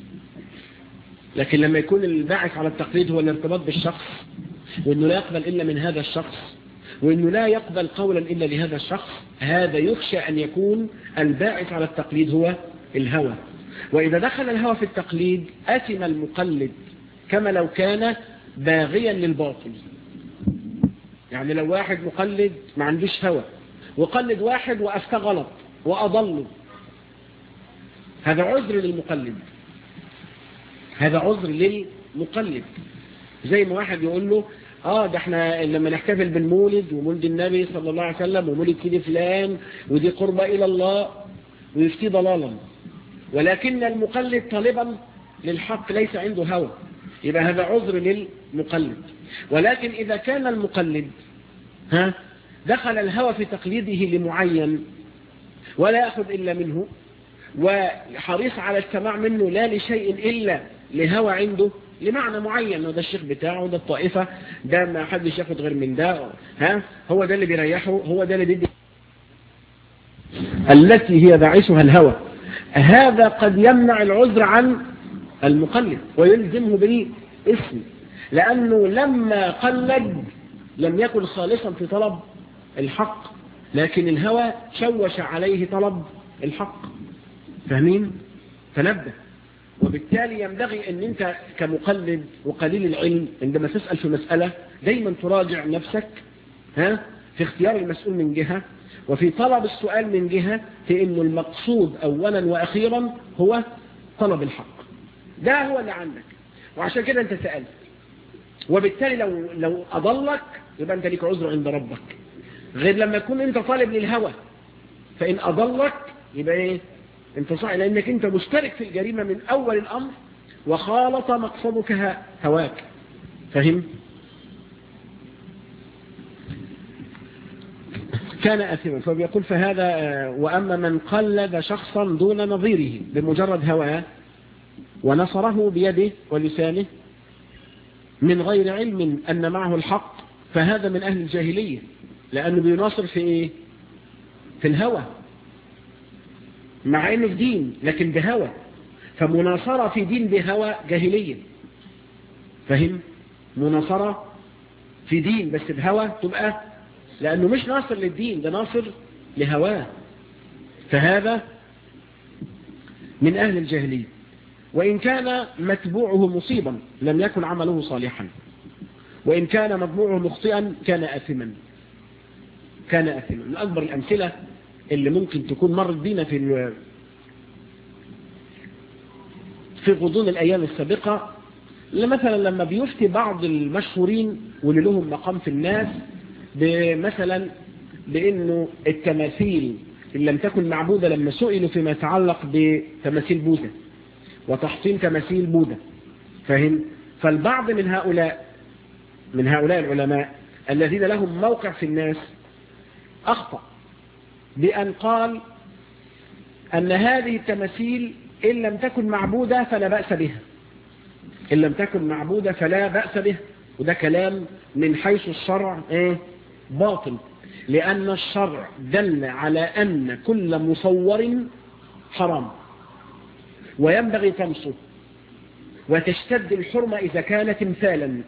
لكن لما يكون الباعث على التقليد هو الارتباط بالشخص وأنه لا يقبل إلا من هذا الشخص وأنه لا يقبل قولا إلا لهذا الشخص هذا يخشى أن يكون الباعث على التقليد هو الهوى وإذا دخل الهوى في التقليد أتم المقلد كما لو كان باغيا للباطل يعني لو واحد مقلد ما عندوش هوى وقلد واحد وأفتى غلط وأضله هذا عذر للمقلد هذا عذر للمقلد زي ما واحد يقول له اه ده احنا لما نحتفل بالمولد ومولد النبي صلى الله عليه وسلم ومولد سيدي فلان ودي قربة الى الله ويفتي ضلالا ولكن المقلد طالبا للحق ليس عنده هوى يبقى هذا عذر للمقلد ولكن اذا كان المقلد ها دخل الهوى في تقليده لمعين ولا يأخذ إلا منه وحريص على السماع منه لا لشيء إلا لهوى عنده لمعنى معين وده الشيخ بتاعه ده الطائفة ده ما حدش ياخد غير من ده ها هو ده اللي بيريحه هو ده اللي بيدي التي هي باعثها الهوى هذا قد يمنع العذر عن المقلد ويلزمه بالاسم لأنه لما قلد لم يكن خالصا في طلب الحق لكن الهوى شوش عليه طلب الحق فاهمين فنبه وبالتالي ينبغي ان انت كمقلد وقليل العلم عندما تسأل في مسألة دايما تراجع نفسك ها في اختيار المسؤول من جهة وفي طلب السؤال من جهة في انه المقصود اولا واخيرا هو طلب الحق ده هو اللي عندك وعشان كده انت سألت وبالتالي لو لو اضلك يبقى انت ليك عذر عند ربك غير لما يكون انت طالب للهوى فان اضلك يبقى ايه انت صح لانك انت مشترك في الجريمة من اول الامر وخالط مقصدك هواك فهم كان اثما فبيقول فهذا واما من قلد شخصا دون نظيره بمجرد هواه ونصره بيده ولسانه من غير علم ان معه الحق فهذا من اهل الجاهليه لأنه بيناصر في إيه؟ في الهوى مع انه في دين لكن بهوى فمناصرة في دين بهوى جاهلية فهم مناصرة في دين بس بهوى تبقى لأنه مش ناصر للدين ده ناصر لهواه فهذا من أهل الجاهلية وإن كان متبوعه مصيبا لم يكن عمله صالحا وإن كان متبوعه مخطئا كان آثما كان آثما من أكبر الأمثلة اللي ممكن تكون مرت بينا في في غضون الأيام السابقة مثلا لما بيفتي بعض المشهورين واللي لهم مقام في الناس مثلا بأنه التماثيل إن لم تكن معبودة لما سئلوا فيما يتعلق بتماثيل بوذا وتحطيم تماثيل بوذا فهم فالبعض من هؤلاء من هؤلاء العلماء الذين لهم موقع في الناس أخطأ بأن قال أن هذه التماثيل إن لم تكن معبودة فلا بأس بها إن لم تكن معبودة فلا بأس بها وده كلام من حيث الشرع إيه؟ باطل لأن الشرع دل على أن كل مصور حرام وينبغي طمسه وتشتد الحرمة إذا كان تمثالا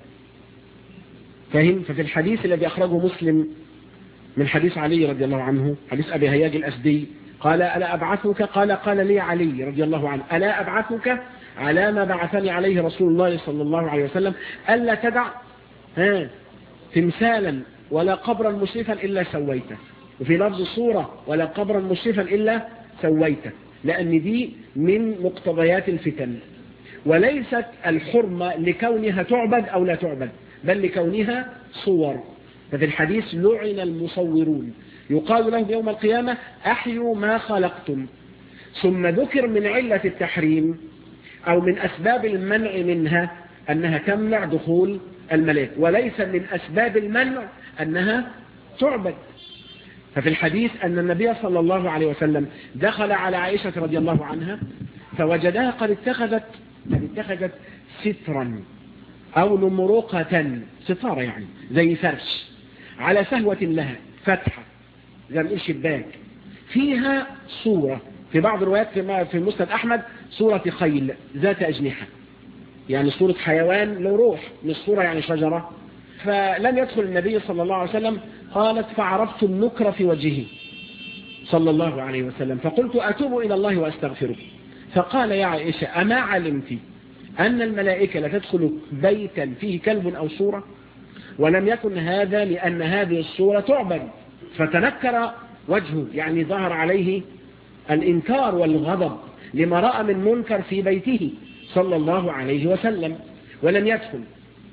فهم ففي الحديث الذي أخرجه مسلم من حديث علي رضي الله عنه حديث أبي هياج الأسدي قال ألا أبعثك قال قال لي علي رضي الله عنه ألا أبعثك على ما بعثني عليه رسول الله صلى الله عليه وسلم ألا تدع ها تمثالا ولا قبرا مشرفا إلا سويته وفي لفظ صورة ولا قبرا مشرفا إلا سويته لأن دي من مقتضيات الفتن وليست الحرمة لكونها تعبد أو لا تعبد بل لكونها صور ففي الحديث لعن المصورون يقال لهم يوم القيامة أحيوا ما خلقتم ثم ذكر من علة التحريم أو من أسباب المنع منها أنها تمنع دخول الملائكة وليس من أسباب المنع أنها تعبد ففي الحديث أن النبي صلى الله عليه وسلم دخل على عائشة رضي الله عنها فوجدها قد اتخذت قد اتخذت سترا أو نمرقة ستارة يعني زي فرش على سهوة لها فتحة زي ما شباك فيها صورة في بعض الروايات في مسند أحمد صورة خيل ذات أجنحة يعني صورة حيوان له روح مش صورة يعني شجرة فلم يدخل النبي صلى الله عليه وسلم قالت فعرفت النكر في وجهه صلى الله عليه وسلم فقلت أتوب إلى الله وأستغفره فقال يا عائشة أما علمت أن الملائكة لا تدخل بيتا فيه كلب أو صورة ولم يكن هذا لأن هذه الصورة تعبد فتنكر وجهه يعني ظهر عليه الإنكار والغضب لما رأى من منكر في بيته صلى الله عليه وسلم ولم يدخل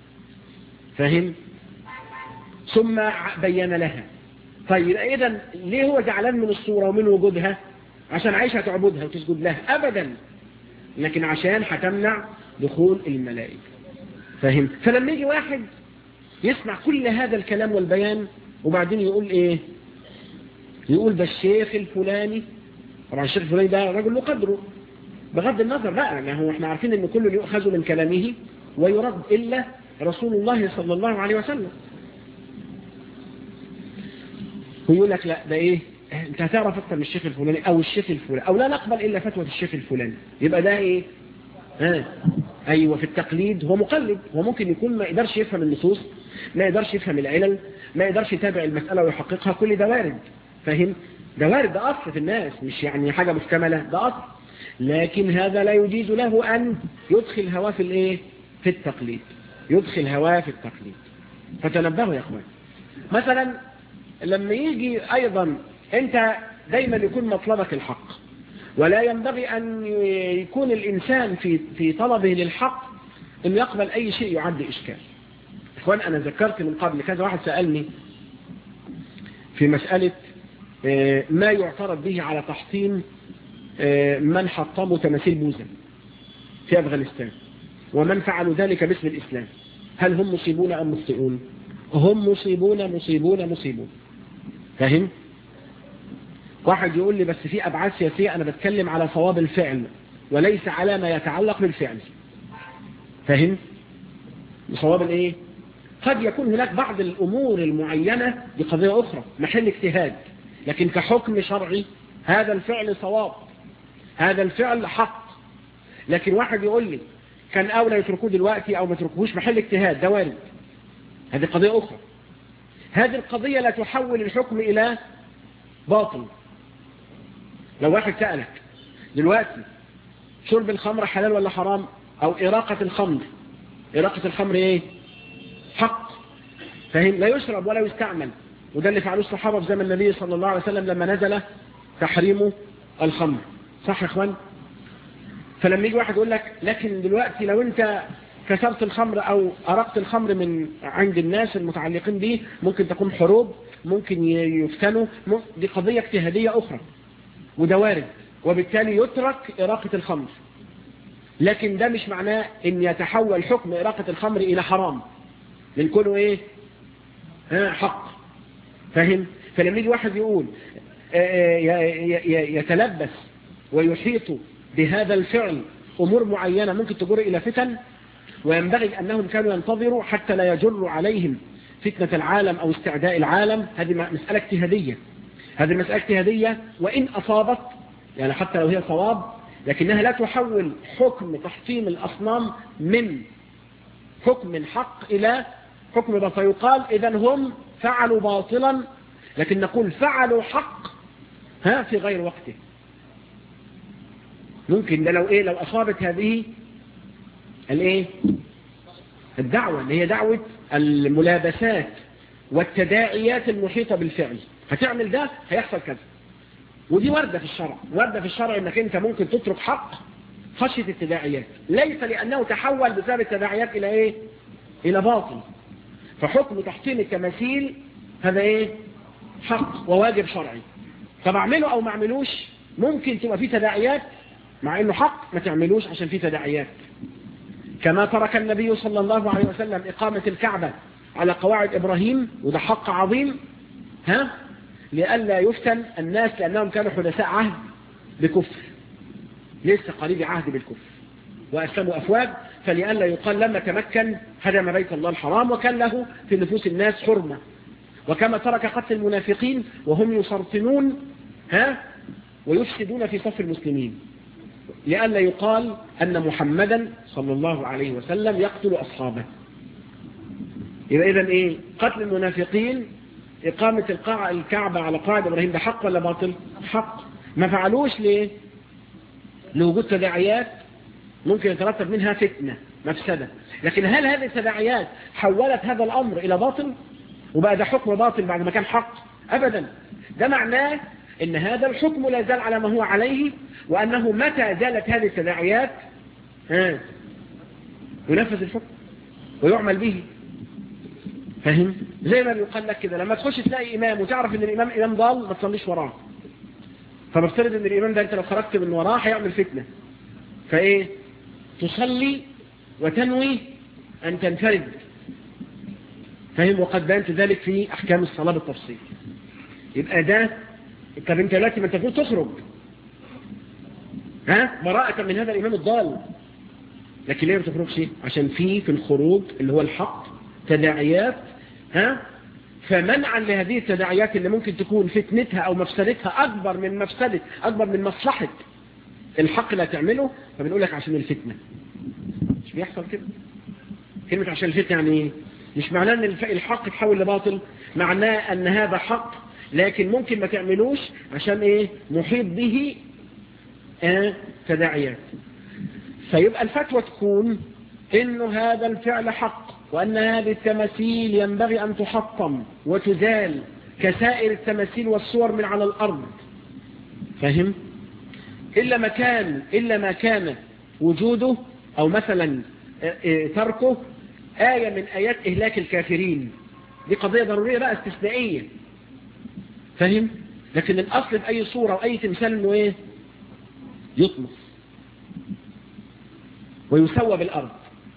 فهم ثم بين لها طيب إذا ليه هو زعلان من الصورة ومن وجودها عشان عايشة تعبدها وتسجد لها أبدا لكن عشان هتمنع دخول الملائكة فهم فلما يجي واحد يسمع كل هذا الكلام والبيان وبعدين يقول ايه يقول ده الشيخ الفلاني طبعا الشيخ الفلاني ده رجل له قدره بغض النظر بقى ما هو احنا عارفين ان كل يؤخذ من كلامه ويرد إلا رسول الله صلى الله عليه وسلم ويقول لك لا ده ايه انت هتعرف اكتر من الشيخ الفلاني او الشيخ الفلاني او لا نقبل الا فتوى الشيخ الفلاني يبقى ده ايه ها ايوه في التقليد هو مقلد هو ممكن يكون ما يقدرش يفهم النصوص ما يقدرش يفهم العلل ما يقدرش يتابع المسألة ويحققها كل ده وارد فاهم ده وارد ده أصل في الناس مش يعني حاجة مكتملة ده أصل لكن هذا لا يجيز له أن يدخل هواه في الايه في التقليد يدخل هواه في التقليد فتنبهوا يا اخوان مثلا لما يجي ايضا انت دايما يكون مطلبك الحق ولا ينبغي ان يكون الانسان في في طلبه للحق ان يقبل اي شيء يعد اشكال اخوان انا ذكرت من قبل كذا واحد سألني في مسألة ما يعترض به على تحطيم من حطموا تماثيل بوذا في أفغانستان ومن فعلوا ذلك باسم الإسلام هل هم مصيبون أم مخطئون هم مصيبون مصيبون مصيبون فهم واحد يقول لي بس في أبعاد سياسية أنا بتكلم على صواب الفعل وليس على ما يتعلق بالفعل فهم صواب الايه قد يكون هناك بعض الأمور المعينة بقضية أخرى محل اجتهاد لكن كحكم شرعي هذا الفعل صواب هذا الفعل حق لكن واحد يقول لي كان أولى يتركوه دلوقتي أو ما يتركوهوش محل اجتهاد ده وارد هذه قضية أخرى هذه القضية لا تحول الحكم إلى باطل لو واحد سألك دلوقتي شرب الخمر حلال ولا حرام أو إراقة الخمر إراقة الخمر إيه حق فهم لا يشرب ولا يستعمل وده اللي فعلوه الصحابة في زمن النبي صلى الله عليه وسلم لما نزل تحريم الخمر صح يا اخوان فلما يجي واحد يقول لك لكن دلوقتي لو انت كسرت الخمر او ارقت الخمر من عند الناس المتعلقين به ممكن تكون حروب ممكن يفتنوا دي قضية اجتهادية اخرى وده وارد وبالتالي يترك اراقة الخمر لكن ده مش معناه ان يتحول حكم اراقة الخمر الى حرام من كونه ايه ها حق فاهم فلما يجي واحد يقول يتلبس ويحيط بهذا الفعل أمور معينة ممكن تجر إلى فتن وينبغي أنهم كانوا ينتظروا حتى لا يجر عليهم فتنة العالم أو استعداء العالم هذه مسألة اجتهادية هذه المسألة اجتهادية وإن أصابت يعني حتى لو هي صواب لكنها لا تحول حكم تحطيم الأصنام من حكم حق إلى حكم باطل فيقال إذا هم فعلوا باطلا لكن نقول فعلوا حق ها في غير وقته ممكن ده لو ايه لو اصابت هذه الايه الدعوة اللي هي دعوة الملابسات والتداعيات المحيطة بالفعل هتعمل ده هيحصل كذا ودي وردة في الشرع وردة في الشرع انك انت ممكن تترك حق خشية التداعيات ليس لانه تحول بسبب التداعيات الى ايه الى باطل فحكم تحطيم التماثيل هذا ايه حق وواجب شرعي طب اعمله او ما اعملوش ممكن تبقى فيه تداعيات مع انه حق ما تعملوش عشان فيه تداعيات كما ترك النبي صلى الله عليه وسلم اقامة الكعبة على قواعد ابراهيم وده حق عظيم ها لئلا يفتن الناس لانهم كانوا حدثاء عهد بكفر لسه قريب عهد بالكفر واسلموا افواج فلئلا يقال لما تمكن هدم بيت الله الحرام وكان له في نفوس الناس حرمة وكما ترك قتل المنافقين وهم يسرطنون ها ويفسدون في صف المسلمين لئلا يقال أن محمدا صلى الله عليه وسلم يقتل أصحابه يبقى إذا إيه قتل المنافقين إقامة القاعة الكعبة على قاعدة إبراهيم ده حق ولا باطل حق ما فعلوش ليه لوجود تداعيات ممكن يترتب منها فتنة مفسدة لكن هل هذه التداعيات حولت هذا الأمر إلى باطل وبقى ده حكم باطل بعد ما كان حق أبدا ده معناه ان هذا الحكم لا زال على ما هو عليه وأنه متى زالت هذه التداعيات ها ينفذ الحكم ويعمل به فهم زي ما بيقال لك كده لما تخش تلاقي إمام وتعرف ان الإمام إمام ضال ما تصليش وراه فبفترض ان الإمام ده انت لو خرجت من وراه هيعمل فتنة فايه تصلي وتنوي أن تنفرد فهم وقد بانت ذلك في أحكام الصلاة بالتفصيل يبقى ده طب انت دلوقتي ما انت المفروض تخرج ها براءة من هذا الإمام الضال لكن ليه ما تخرجش عشان في في الخروج اللي هو الحق تداعيات ها فمنعا لهذه التداعيات اللي ممكن تكون فتنتها أو مفسدتها أكبر من مفسدة أكبر من مصلحة الحق لا تعمله فبنقول لك عشان الفتنة مش بيحصل كده كلمة عشان الفتنة يعني ايه مش معناه ان الحق تحول لباطل معناه ان هذا حق لكن ممكن ما تعملوش عشان ايه محيط به اه تداعيات فيبقى الفتوى تكون انه هذا الفعل حق وان هذه التماثيل ينبغي ان تحطم وتزال كسائر التماثيل والصور من على الارض فهم إلا ما كان إلا ما كان وجوده أو مثلا تركه آية من آيات إهلاك الكافرين دي قضية ضرورية بقى استثنائية فهم لكن الأصل في أي صورة وأي تمثال إنه إيه يطمس ويسوى بالأرض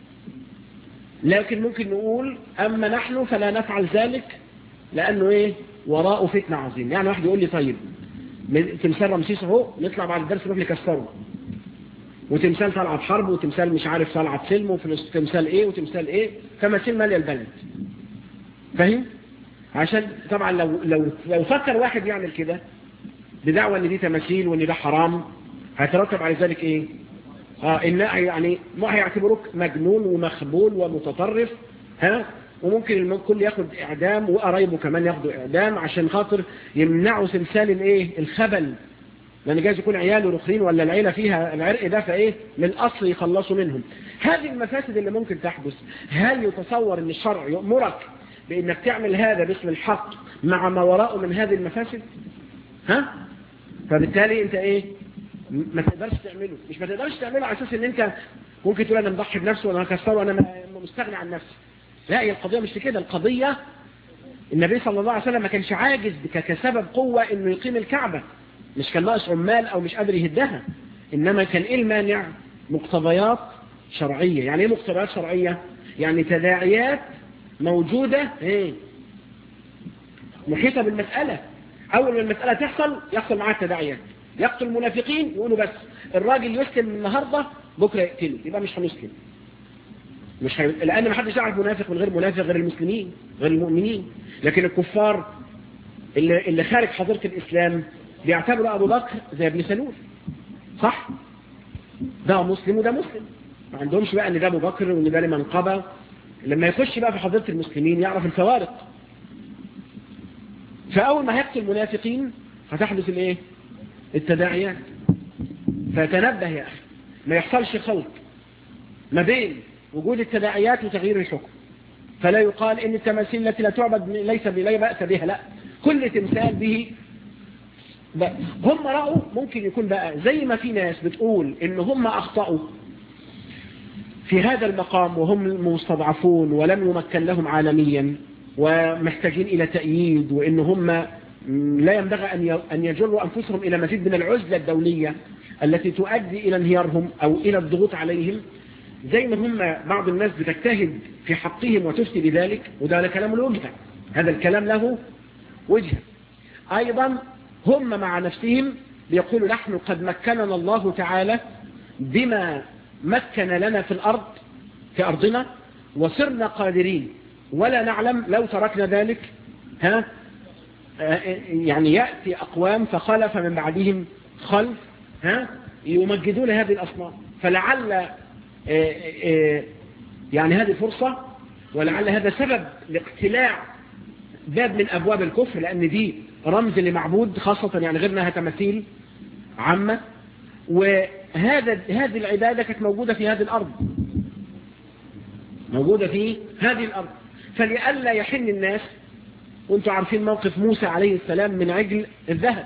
لكن ممكن نقول أما نحن فلا نفعل ذلك لأنه إيه وراءه فتنة عظيم يعني واحد يقول لي طيب تمثال رمسيس اهو نطلع بعد الدرس نروح نكسره وتمثال طلعت حرب وتمثال مش عارف طلعت سلم وتمثال ايه وتمثال ايه تماثيل ماليه البلد فاهم عشان طبعا لو لو لو فكر واحد يعمل كده بدعوى ان دي تماثيل وان ده حرام هيترتب على ذلك ايه اه ان يعني ما هيعتبروك مجنون ومخبول ومتطرف ها وممكن الكل ياخد اعدام وقرايبه كمان ياخدوا اعدام عشان خاطر يمنعوا سلسال الايه الخبل لان جايز يكون عياله رخرين ولا العيله فيها العرق ده فايه من الاصل يخلصوا منهم هذه المفاسد اللي ممكن تحدث هل يتصور ان الشرع يأمرك بانك تعمل هذا باسم الحق مع ما وراءه من هذه المفاسد ها فبالتالي انت ايه ما تقدرش تعمله مش ما تقدرش تعمله على اساس ان انت ممكن تقول انا مضحي بنفسي وانا هكسره وانا مستغني عن نفسي لا هي القضيه مش كده القضيه النبي صلى الله عليه وسلم ما كانش عاجز كسبب قوه انه يقيم الكعبه مش كان ناقص عمال او مش قادر يهدها انما كان ايه المانع مقتضيات شرعيه يعني ايه مقتضيات شرعيه يعني تداعيات موجوده ايه محيطه بالمساله اول ما المساله تحصل يحصل معاها التداعيات يقتل المنافقين يقولوا بس الراجل يسلم النهارده بكره يقتله يبقى مش هنسلم مش هي... لان ما حدش يعرف منافق من غير منافق غير المسلمين غير المؤمنين لكن الكفار اللي, اللي خارج حضره الاسلام بيعتبروا ابو بكر زي ابن سلول صح ده مسلم وده مسلم ما عندهمش بقى ان ده ابو بكر وان ده منقبه لما يخش بقى في حضره المسلمين يعرف الفوارق فاول ما هيقتل المنافقين هتحدث الايه التداعيات فتنبه يا اخي ما يحصلش خلط ما بين وجود التداعيات وتغيير الحكم فلا يقال ان التماثيل التي لا تعبد ليس بلا بأس بها لا كل تمثال به بقى. هم رأوا ممكن يكون بقى زي ما في ناس بتقول ان هم اخطأوا في هذا المقام وهم مستضعفون ولم يمكن لهم عالميا ومحتاجين الى تأييد وان هم لا ينبغي أن يجروا أنفسهم إلى مزيد من العزلة الدولية التي تؤدي إلى انهيارهم أو إلى الضغوط عليهم زي ما هم بعض الناس بتجتهد في حقهم وتفتي بذلك وده كلام له وجهة هذا الكلام له وجهة أيضا هم مع نفسهم بيقولوا نحن قد مكننا الله تعالى بما مكن لنا في الأرض في أرضنا وصرنا قادرين ولا نعلم لو تركنا ذلك ها يعني يأتي أقوام فخلف من بعدهم خلف ها يمجدون هذه الأصنام فلعل يعني هذه فرصة ولعل هذا سبب لاقتلاع باب من أبواب الكفر لأن دي رمز لمعبود خاصة يعني غيرنا تماثيل عامة وهذا هذه العبادة كانت موجودة في هذه الأرض موجودة في هذه الأرض فلئلا يحن الناس وانتم عارفين موقف موسى عليه السلام من عجل الذهب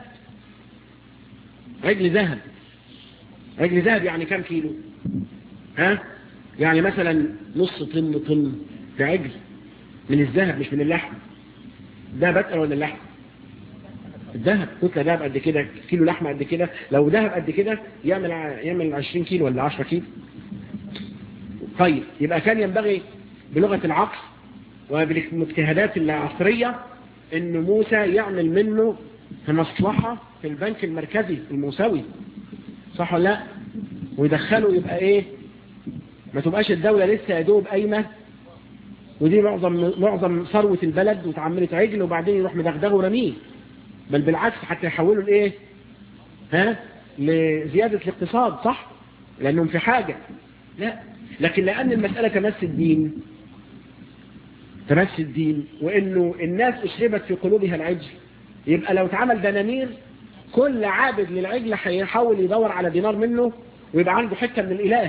عجل ذهب عجل ذهب يعني كم كيلو ها يعني مثلا نص طن طن ده عجل من الذهب مش من اللحم ده بتقل ولا اللحم الذهب كتله ذهب قد كده كيلو لحمه قد كده لو ذهب قد كده يعمل يعمل 20 كيلو ولا 10 كيلو طيب يبقى كان ينبغي بلغه العقل وبالاجتهادات العصريه ان موسى يعمل منه مصلحة في البنك المركزي الموسوي صح ولا لا ويدخله يبقى ايه ما تبقاش الدولة لسه يدوب قايمة ودي معظم معظم ثروة البلد وتعملت عجل وبعدين يروح مدغدغه ورميه بل بالعكس حتى يحولوا لايه ها لزيادة الاقتصاد صح لانهم في حاجة لا لكن لان المسألة تمس الدين تمس الدين وانه الناس اشربت في قلوبها العجل يبقى لو اتعمل دنانير كل عابد للعجل هيحاول يدور على دينار منه ويبقى عنده حتة من الاله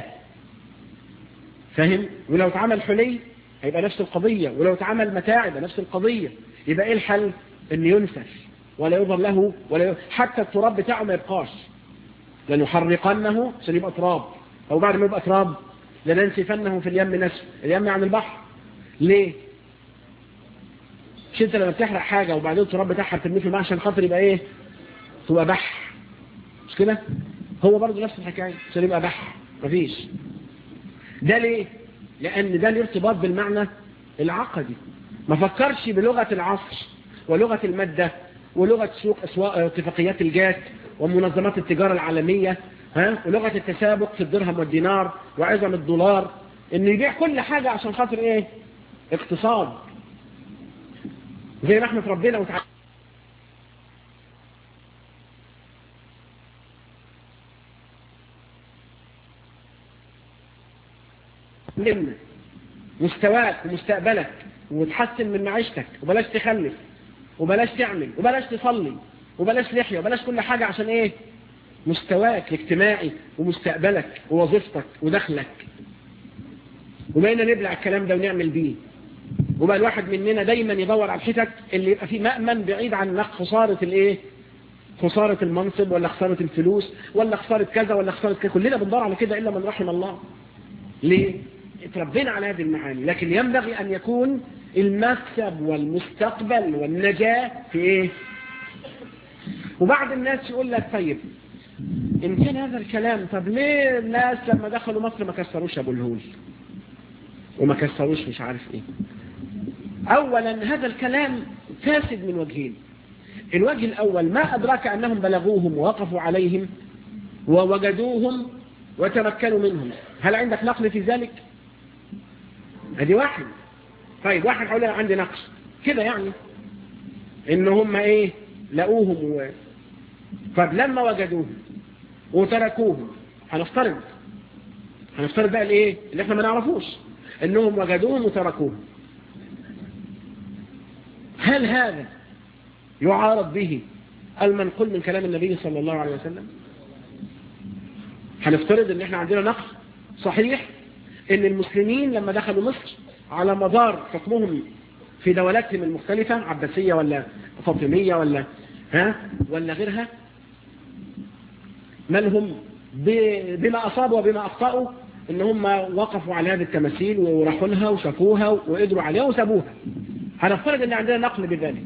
فاهم ولو اتعمل حلي هيبقى نفس القضية ولو اتعمل متاع يبقى نفس القضية يبقى ايه الحل ان ينسف ولا يظهر له ولا ي... حتى التراب بتاعه ما يبقاش لنحرقنه عشان يبقى تراب او بعد ما يبقى تراب لننسفنه في اليم نسف اليم عن البحر ليه مش انت لما بتحرق حاجة وبعدين التراب بتاعها بترميه في الماء عشان خاطر يبقى ايه تبقى بح مش كده هو برضه نفس الحكاية عشان يبقى بح مفيش ده ليه لان ده الارتباط بالمعنى العقدي ما فكرش بلغة العصر ولغة المادة ولغة سوق أسواق اتفاقيات الجات ومنظمات التجارة العالمية ها ولغة التسابق في الدرهم والدينار وعظم الدولار انه يبيع كل حاجة عشان خاطر ايه اقتصاد زي ما احنا ربنا وتعالى لمنا مستواك ومستقبلك وتحسن من معيشتك وبلاش تخلف وبلاش تعمل وبلاش تصلي وبلاش لحية وبلاش كل حاجة عشان ايه مستواك الاجتماعي ومستقبلك ووظيفتك ودخلك وبقينا نبلع الكلام ده ونعمل بيه وبقى الواحد مننا دايما يدور على الحتت اللي يبقى فيه مأمن بعيد عن خسارة الايه خسارة المنصب ولا خسارة الفلوس ولا خسارة كذا ولا خسارة كذا كلنا بندور على كده إلا من رحم الله ليه اتربينا على هذه المعاني لكن ينبغي أن يكون المكسب والمستقبل والنجاة في ايه وبعض الناس يقول لك طيب إن كان هذا الكلام طب ليه الناس لما دخلوا مصر ما كسروش أبو الهول وما كسروش مش عارف ايه اولا هذا الكلام فاسد من وجهين الوجه الاول ما ادراك انهم بلغوهم ووقفوا عليهم ووجدوهم وتمكنوا منهم هل عندك نقل في ذلك ادي واحد طيب واحد حول عندي نقص كده يعني ان هم ايه لقوهم و... طب لما وجدوهم وتركوهم هنفترض هنفترض بقى الايه اللي احنا ما نعرفوش انهم وجدوهم وتركوهم هل هذا يعارض به المنقول من كلام النبي صلى الله عليه وسلم هنفترض ان احنا عندنا نقص صحيح ان المسلمين لما دخلوا مصر على مدار حكمهم في دولاتهم المختلفة عباسية ولا فاطمية ولا ها ولا غيرها مالهم بما أصابوا وبما أخطأوا ان هم وقفوا على هذه التماثيل وراحوا لها وشافوها وقدروا عليها وسابوها هنفترض ان عندنا نقل بذلك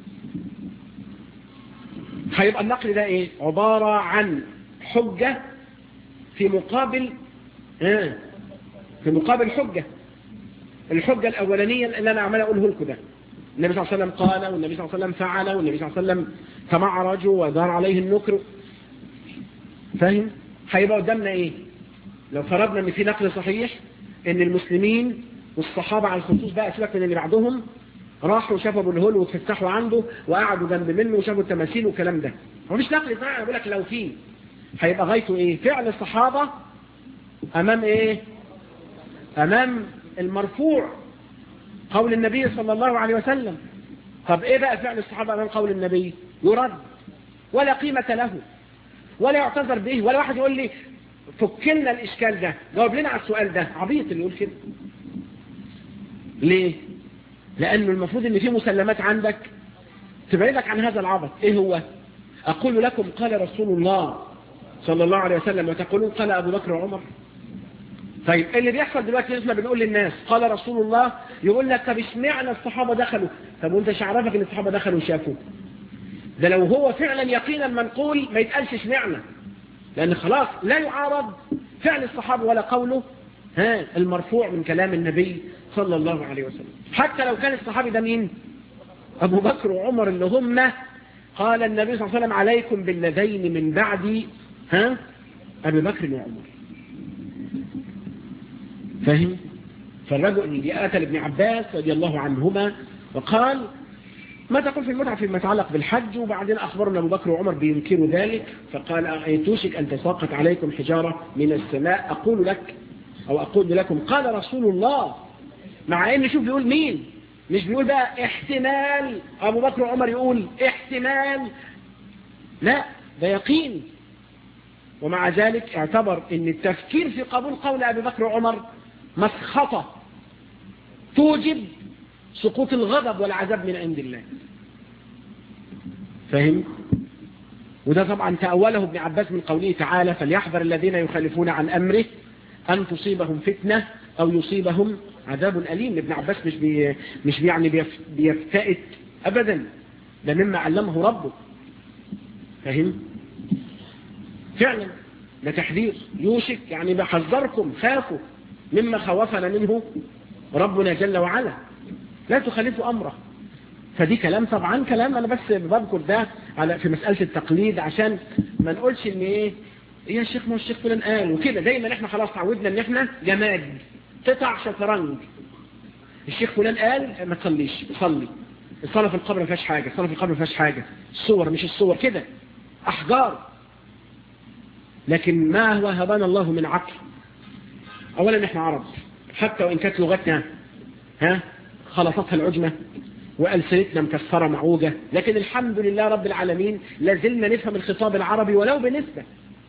هيبقى النقل ده ايه عبارة عن حجة في مقابل آه في مقابل حجة الحجة الأولانية اللي أنا عمال أقوله لكم ده النبي صلى الله عليه وسلم قال والنبي صلى الله عليه وسلم فعل والنبي صلى الله عليه وسلم تمعرج ودار عليه النكر فاهم هيبقى قدامنا ايه لو فرضنا ان في نقل صحيح ان المسلمين والصحابة على الخصوص بقى سيبك من اللي بعدهم راحوا شافوا ابو الهول واتفسحوا عنده وقعدوا جنب منه وشافوا التماثيل والكلام ده مفيش نقل صحيح انا بقول لك لو في هيبقى غايته ايه فعل الصحابة امام ايه امام المرفوع قول النبي صلى الله عليه وسلم طب ايه بقى فعل الصحابة امام قول النبي يرد ولا قيمة له ولا يعتذر به ولا واحد يقول لي فك لنا الإشكال ده جاوب لنا على السؤال ده عبيط اللي يقول كده ليه لأنه المفروض ان في مسلمات عندك تبعدك عن هذا العبط ايه هو أقول لكم قال رسول الله صلى الله عليه وسلم وتقولون قال أبو بكر وعمر طيب اللي بيحصل دلوقتي احنا بنقول للناس قال رسول الله يقول لك طب اشمعنى الصحابة دخلوا طب وانت عرفك ان الصحابة دخلوا وشافوا ده لو هو فعلا يقينا منقول ما يتقالش اشمعنى لأن خلاص لا يعارض فعل الصحابة ولا قوله ها المرفوع من كلام النبي صلى الله عليه وسلم حتى لو كان الصحابي ده مين أبو بكر وعمر اللي هم قال النبي صلى الله عليه وسلم عليكم بالذين من بعد ها أبي بكر وعمر فهم فالرجل اللي أتى لابن عباس رضي الله عنهما وقال ما تقول في المتعة فيما يتعلق بالحج وبعدين أخبرنا أبو بكر وعمر بينكروا ذلك فقال توشك أن تساقط عليكم حجارة من السماء أقول لك أو أقول لكم قال رسول الله مع أن شوف بيقول مين مش بيقول بقى احتمال أبو بكر وعمر يقول احتمال لا ده يقين ومع ذلك اعتبر ان التفكير في قبول قول أبي بكر وعمر مسخطة توجب سقوط الغضب والعذاب من عند الله فهم وده طبعا تأوله ابن عباس من قوله تعالى فليحذر الذين يخالفون عن أمره أن تصيبهم فتنة أو يصيبهم عذاب أليم ابن عباس مش بي مش يعني بيف بيفتئت أبدا ده مما علمه ربه فهم فعلا ده تحذير يوشك يعني بحذركم خافوا مما خوفنا منه ربنا جل وعلا لا تخالفوا أمره فدي كلام طبعا كلام أنا بس بذكر ده على في مسألة التقليد عشان ما نقولش ان ايه يا الشيخ ما الشيخ فلان قال وكده دايما احنا خلاص تعودنا ان احنا جماد قطع شطرنج الشيخ فلان قال ما تصليش صلي الصلاة في القبر ما فيهاش حاجة الصلاة في القبر ما فيهاش حاجة الصور مش الصور كده أحجار لكن ما هو هبان الله من عقل أولا احنا عرب حتى وإن كانت لغتنا ها خلطتها العجمة وألسنتنا مكسرة معوجة لكن الحمد لله رب العالمين لازلنا نفهم الخطاب العربي ولو بنسبة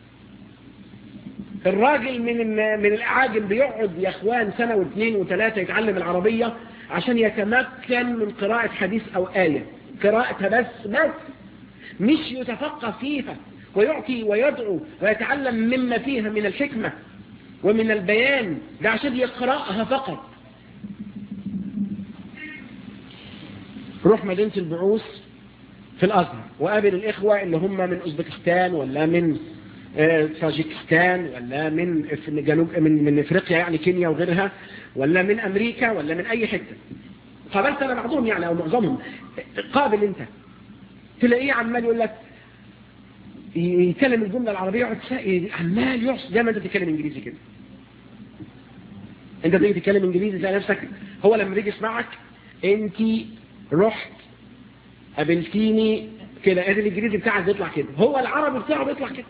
الراجل من من الأعاجم بيقعد يا اخوان سنة واثنين وثلاثة يتعلم العربية عشان يتمكن من قراءة حديث أو آية قراءتها بس بس مش يتفقه فيها ويعطي ويدعو ويتعلم مما فيها من الحكمة ومن البيان ده عشان يقرأها فقط روح مدينة البعوث في الأزهر وقابل الإخوة اللي هم من أوزبكستان ولا من طاجيكستان ولا من جنوب من من افريقيا يعني كينيا وغيرها ولا من امريكا ولا من اي حته قابلت انا بعضهم يعني او معظمهم قابل انت تلاقيه عمال يقول لك يتكلم الجمله العربيه يقعد عمال يعص زي ما انت بتتكلم انجليزي كده انت بتيجي تتكلم انجليزي تلاقي نفسك هو لما بيجي يسمعك انت رحت قابلتيني كده ادي الانجليزي بتاعك بيطلع كده هو العربي بتاعه بيطلع كده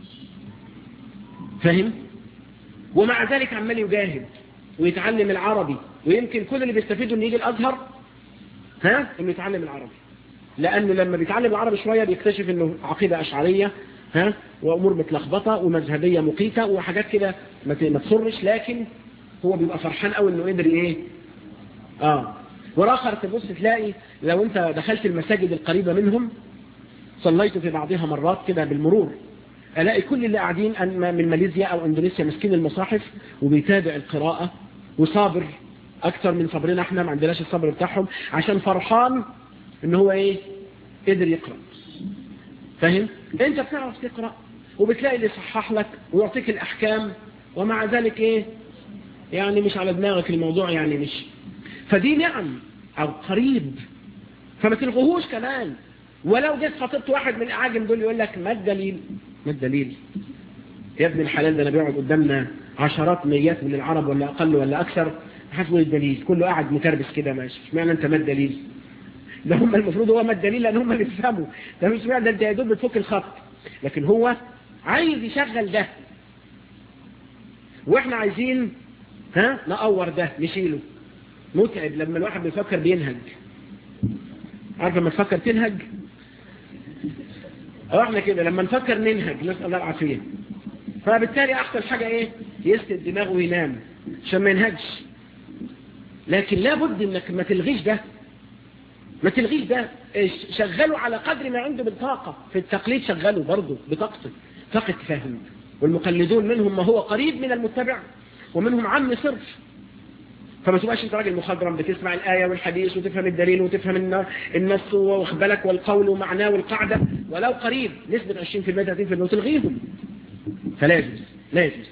فاهم ومع ذلك عمال يجاهد ويتعلم العربي ويمكن كل اللي بيستفيدوا انه يجي الازهر ها انه يتعلم العربي لانه لما بيتعلم العربي شويه بيكتشف انه عقيده اشعريه ها وامور متلخبطه ومذهبيه مقيته وحاجات كده ما تسرش لكن هو بيبقى فرحان قوي انه قدر ايه اه والاخر تبص تلاقي لو انت دخلت المساجد القريبه منهم صليت في بعضها مرات كده بالمرور الاقي كل اللي قاعدين من ماليزيا او اندونيسيا ماسكين المصاحف وبيتابع القراءة وصابر اكثر من صبرنا احنا ما عندناش الصبر بتاعهم عشان فرحان ان هو ايه قدر يقرأ فاهم انت بتعرف تقرأ وبتلاقي اللي يصحح لك ويعطيك الاحكام ومع ذلك ايه يعني مش على دماغك الموضوع يعني مش فدي نعم او قريب فما تلغوهوش كمان ولو جيت خاطبت واحد من الاعاجم دول يقول لك ما الدليل ما الدليل يا ابن الحلال ده انا بيقعد قدامنا عشرات ميات من العرب ولا اقل ولا اكثر حسب الدليل كله قاعد متربس كده ماشي اشمعنى انت ما الدليل ده هم المفروض هو ما الدليل لان هم اللي بيفهموا ده مش معنى ده انت يا دوب بتفك الخط لكن هو عايز يشغل ده واحنا عايزين ها نقور ده نشيله متعب لما الواحد بيفكر بينهج عارف لما تفكر تنهج أو احنا كده لما نفكر ننهج نسأل الله العافية فبالتالي أحسن حاجة إيه يسند دماغه وينام عشان ما ينهجش لكن لابد انك ما تلغيش ده ما تلغيش ده شغله على قدر ما عنده من طاقة في التقليد شغله برضه بطاقته طاقة فهم والمقلدون منهم ما هو قريب من المتبع ومنهم عم صرف فما تبقاش انت راجل مخضرم بتسمع الآية والحديث وتفهم الدليل وتفهم النص واخبالك والقول ومعناه والقاعدة ولو قريب نسبة 20% 30% وتلغيهم فلا يجوز لا يجوز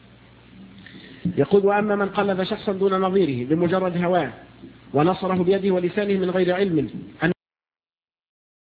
يقول وأما من قلد شخصا دون نظيره بمجرد هواه ونصره بيده ولسانه من غير علم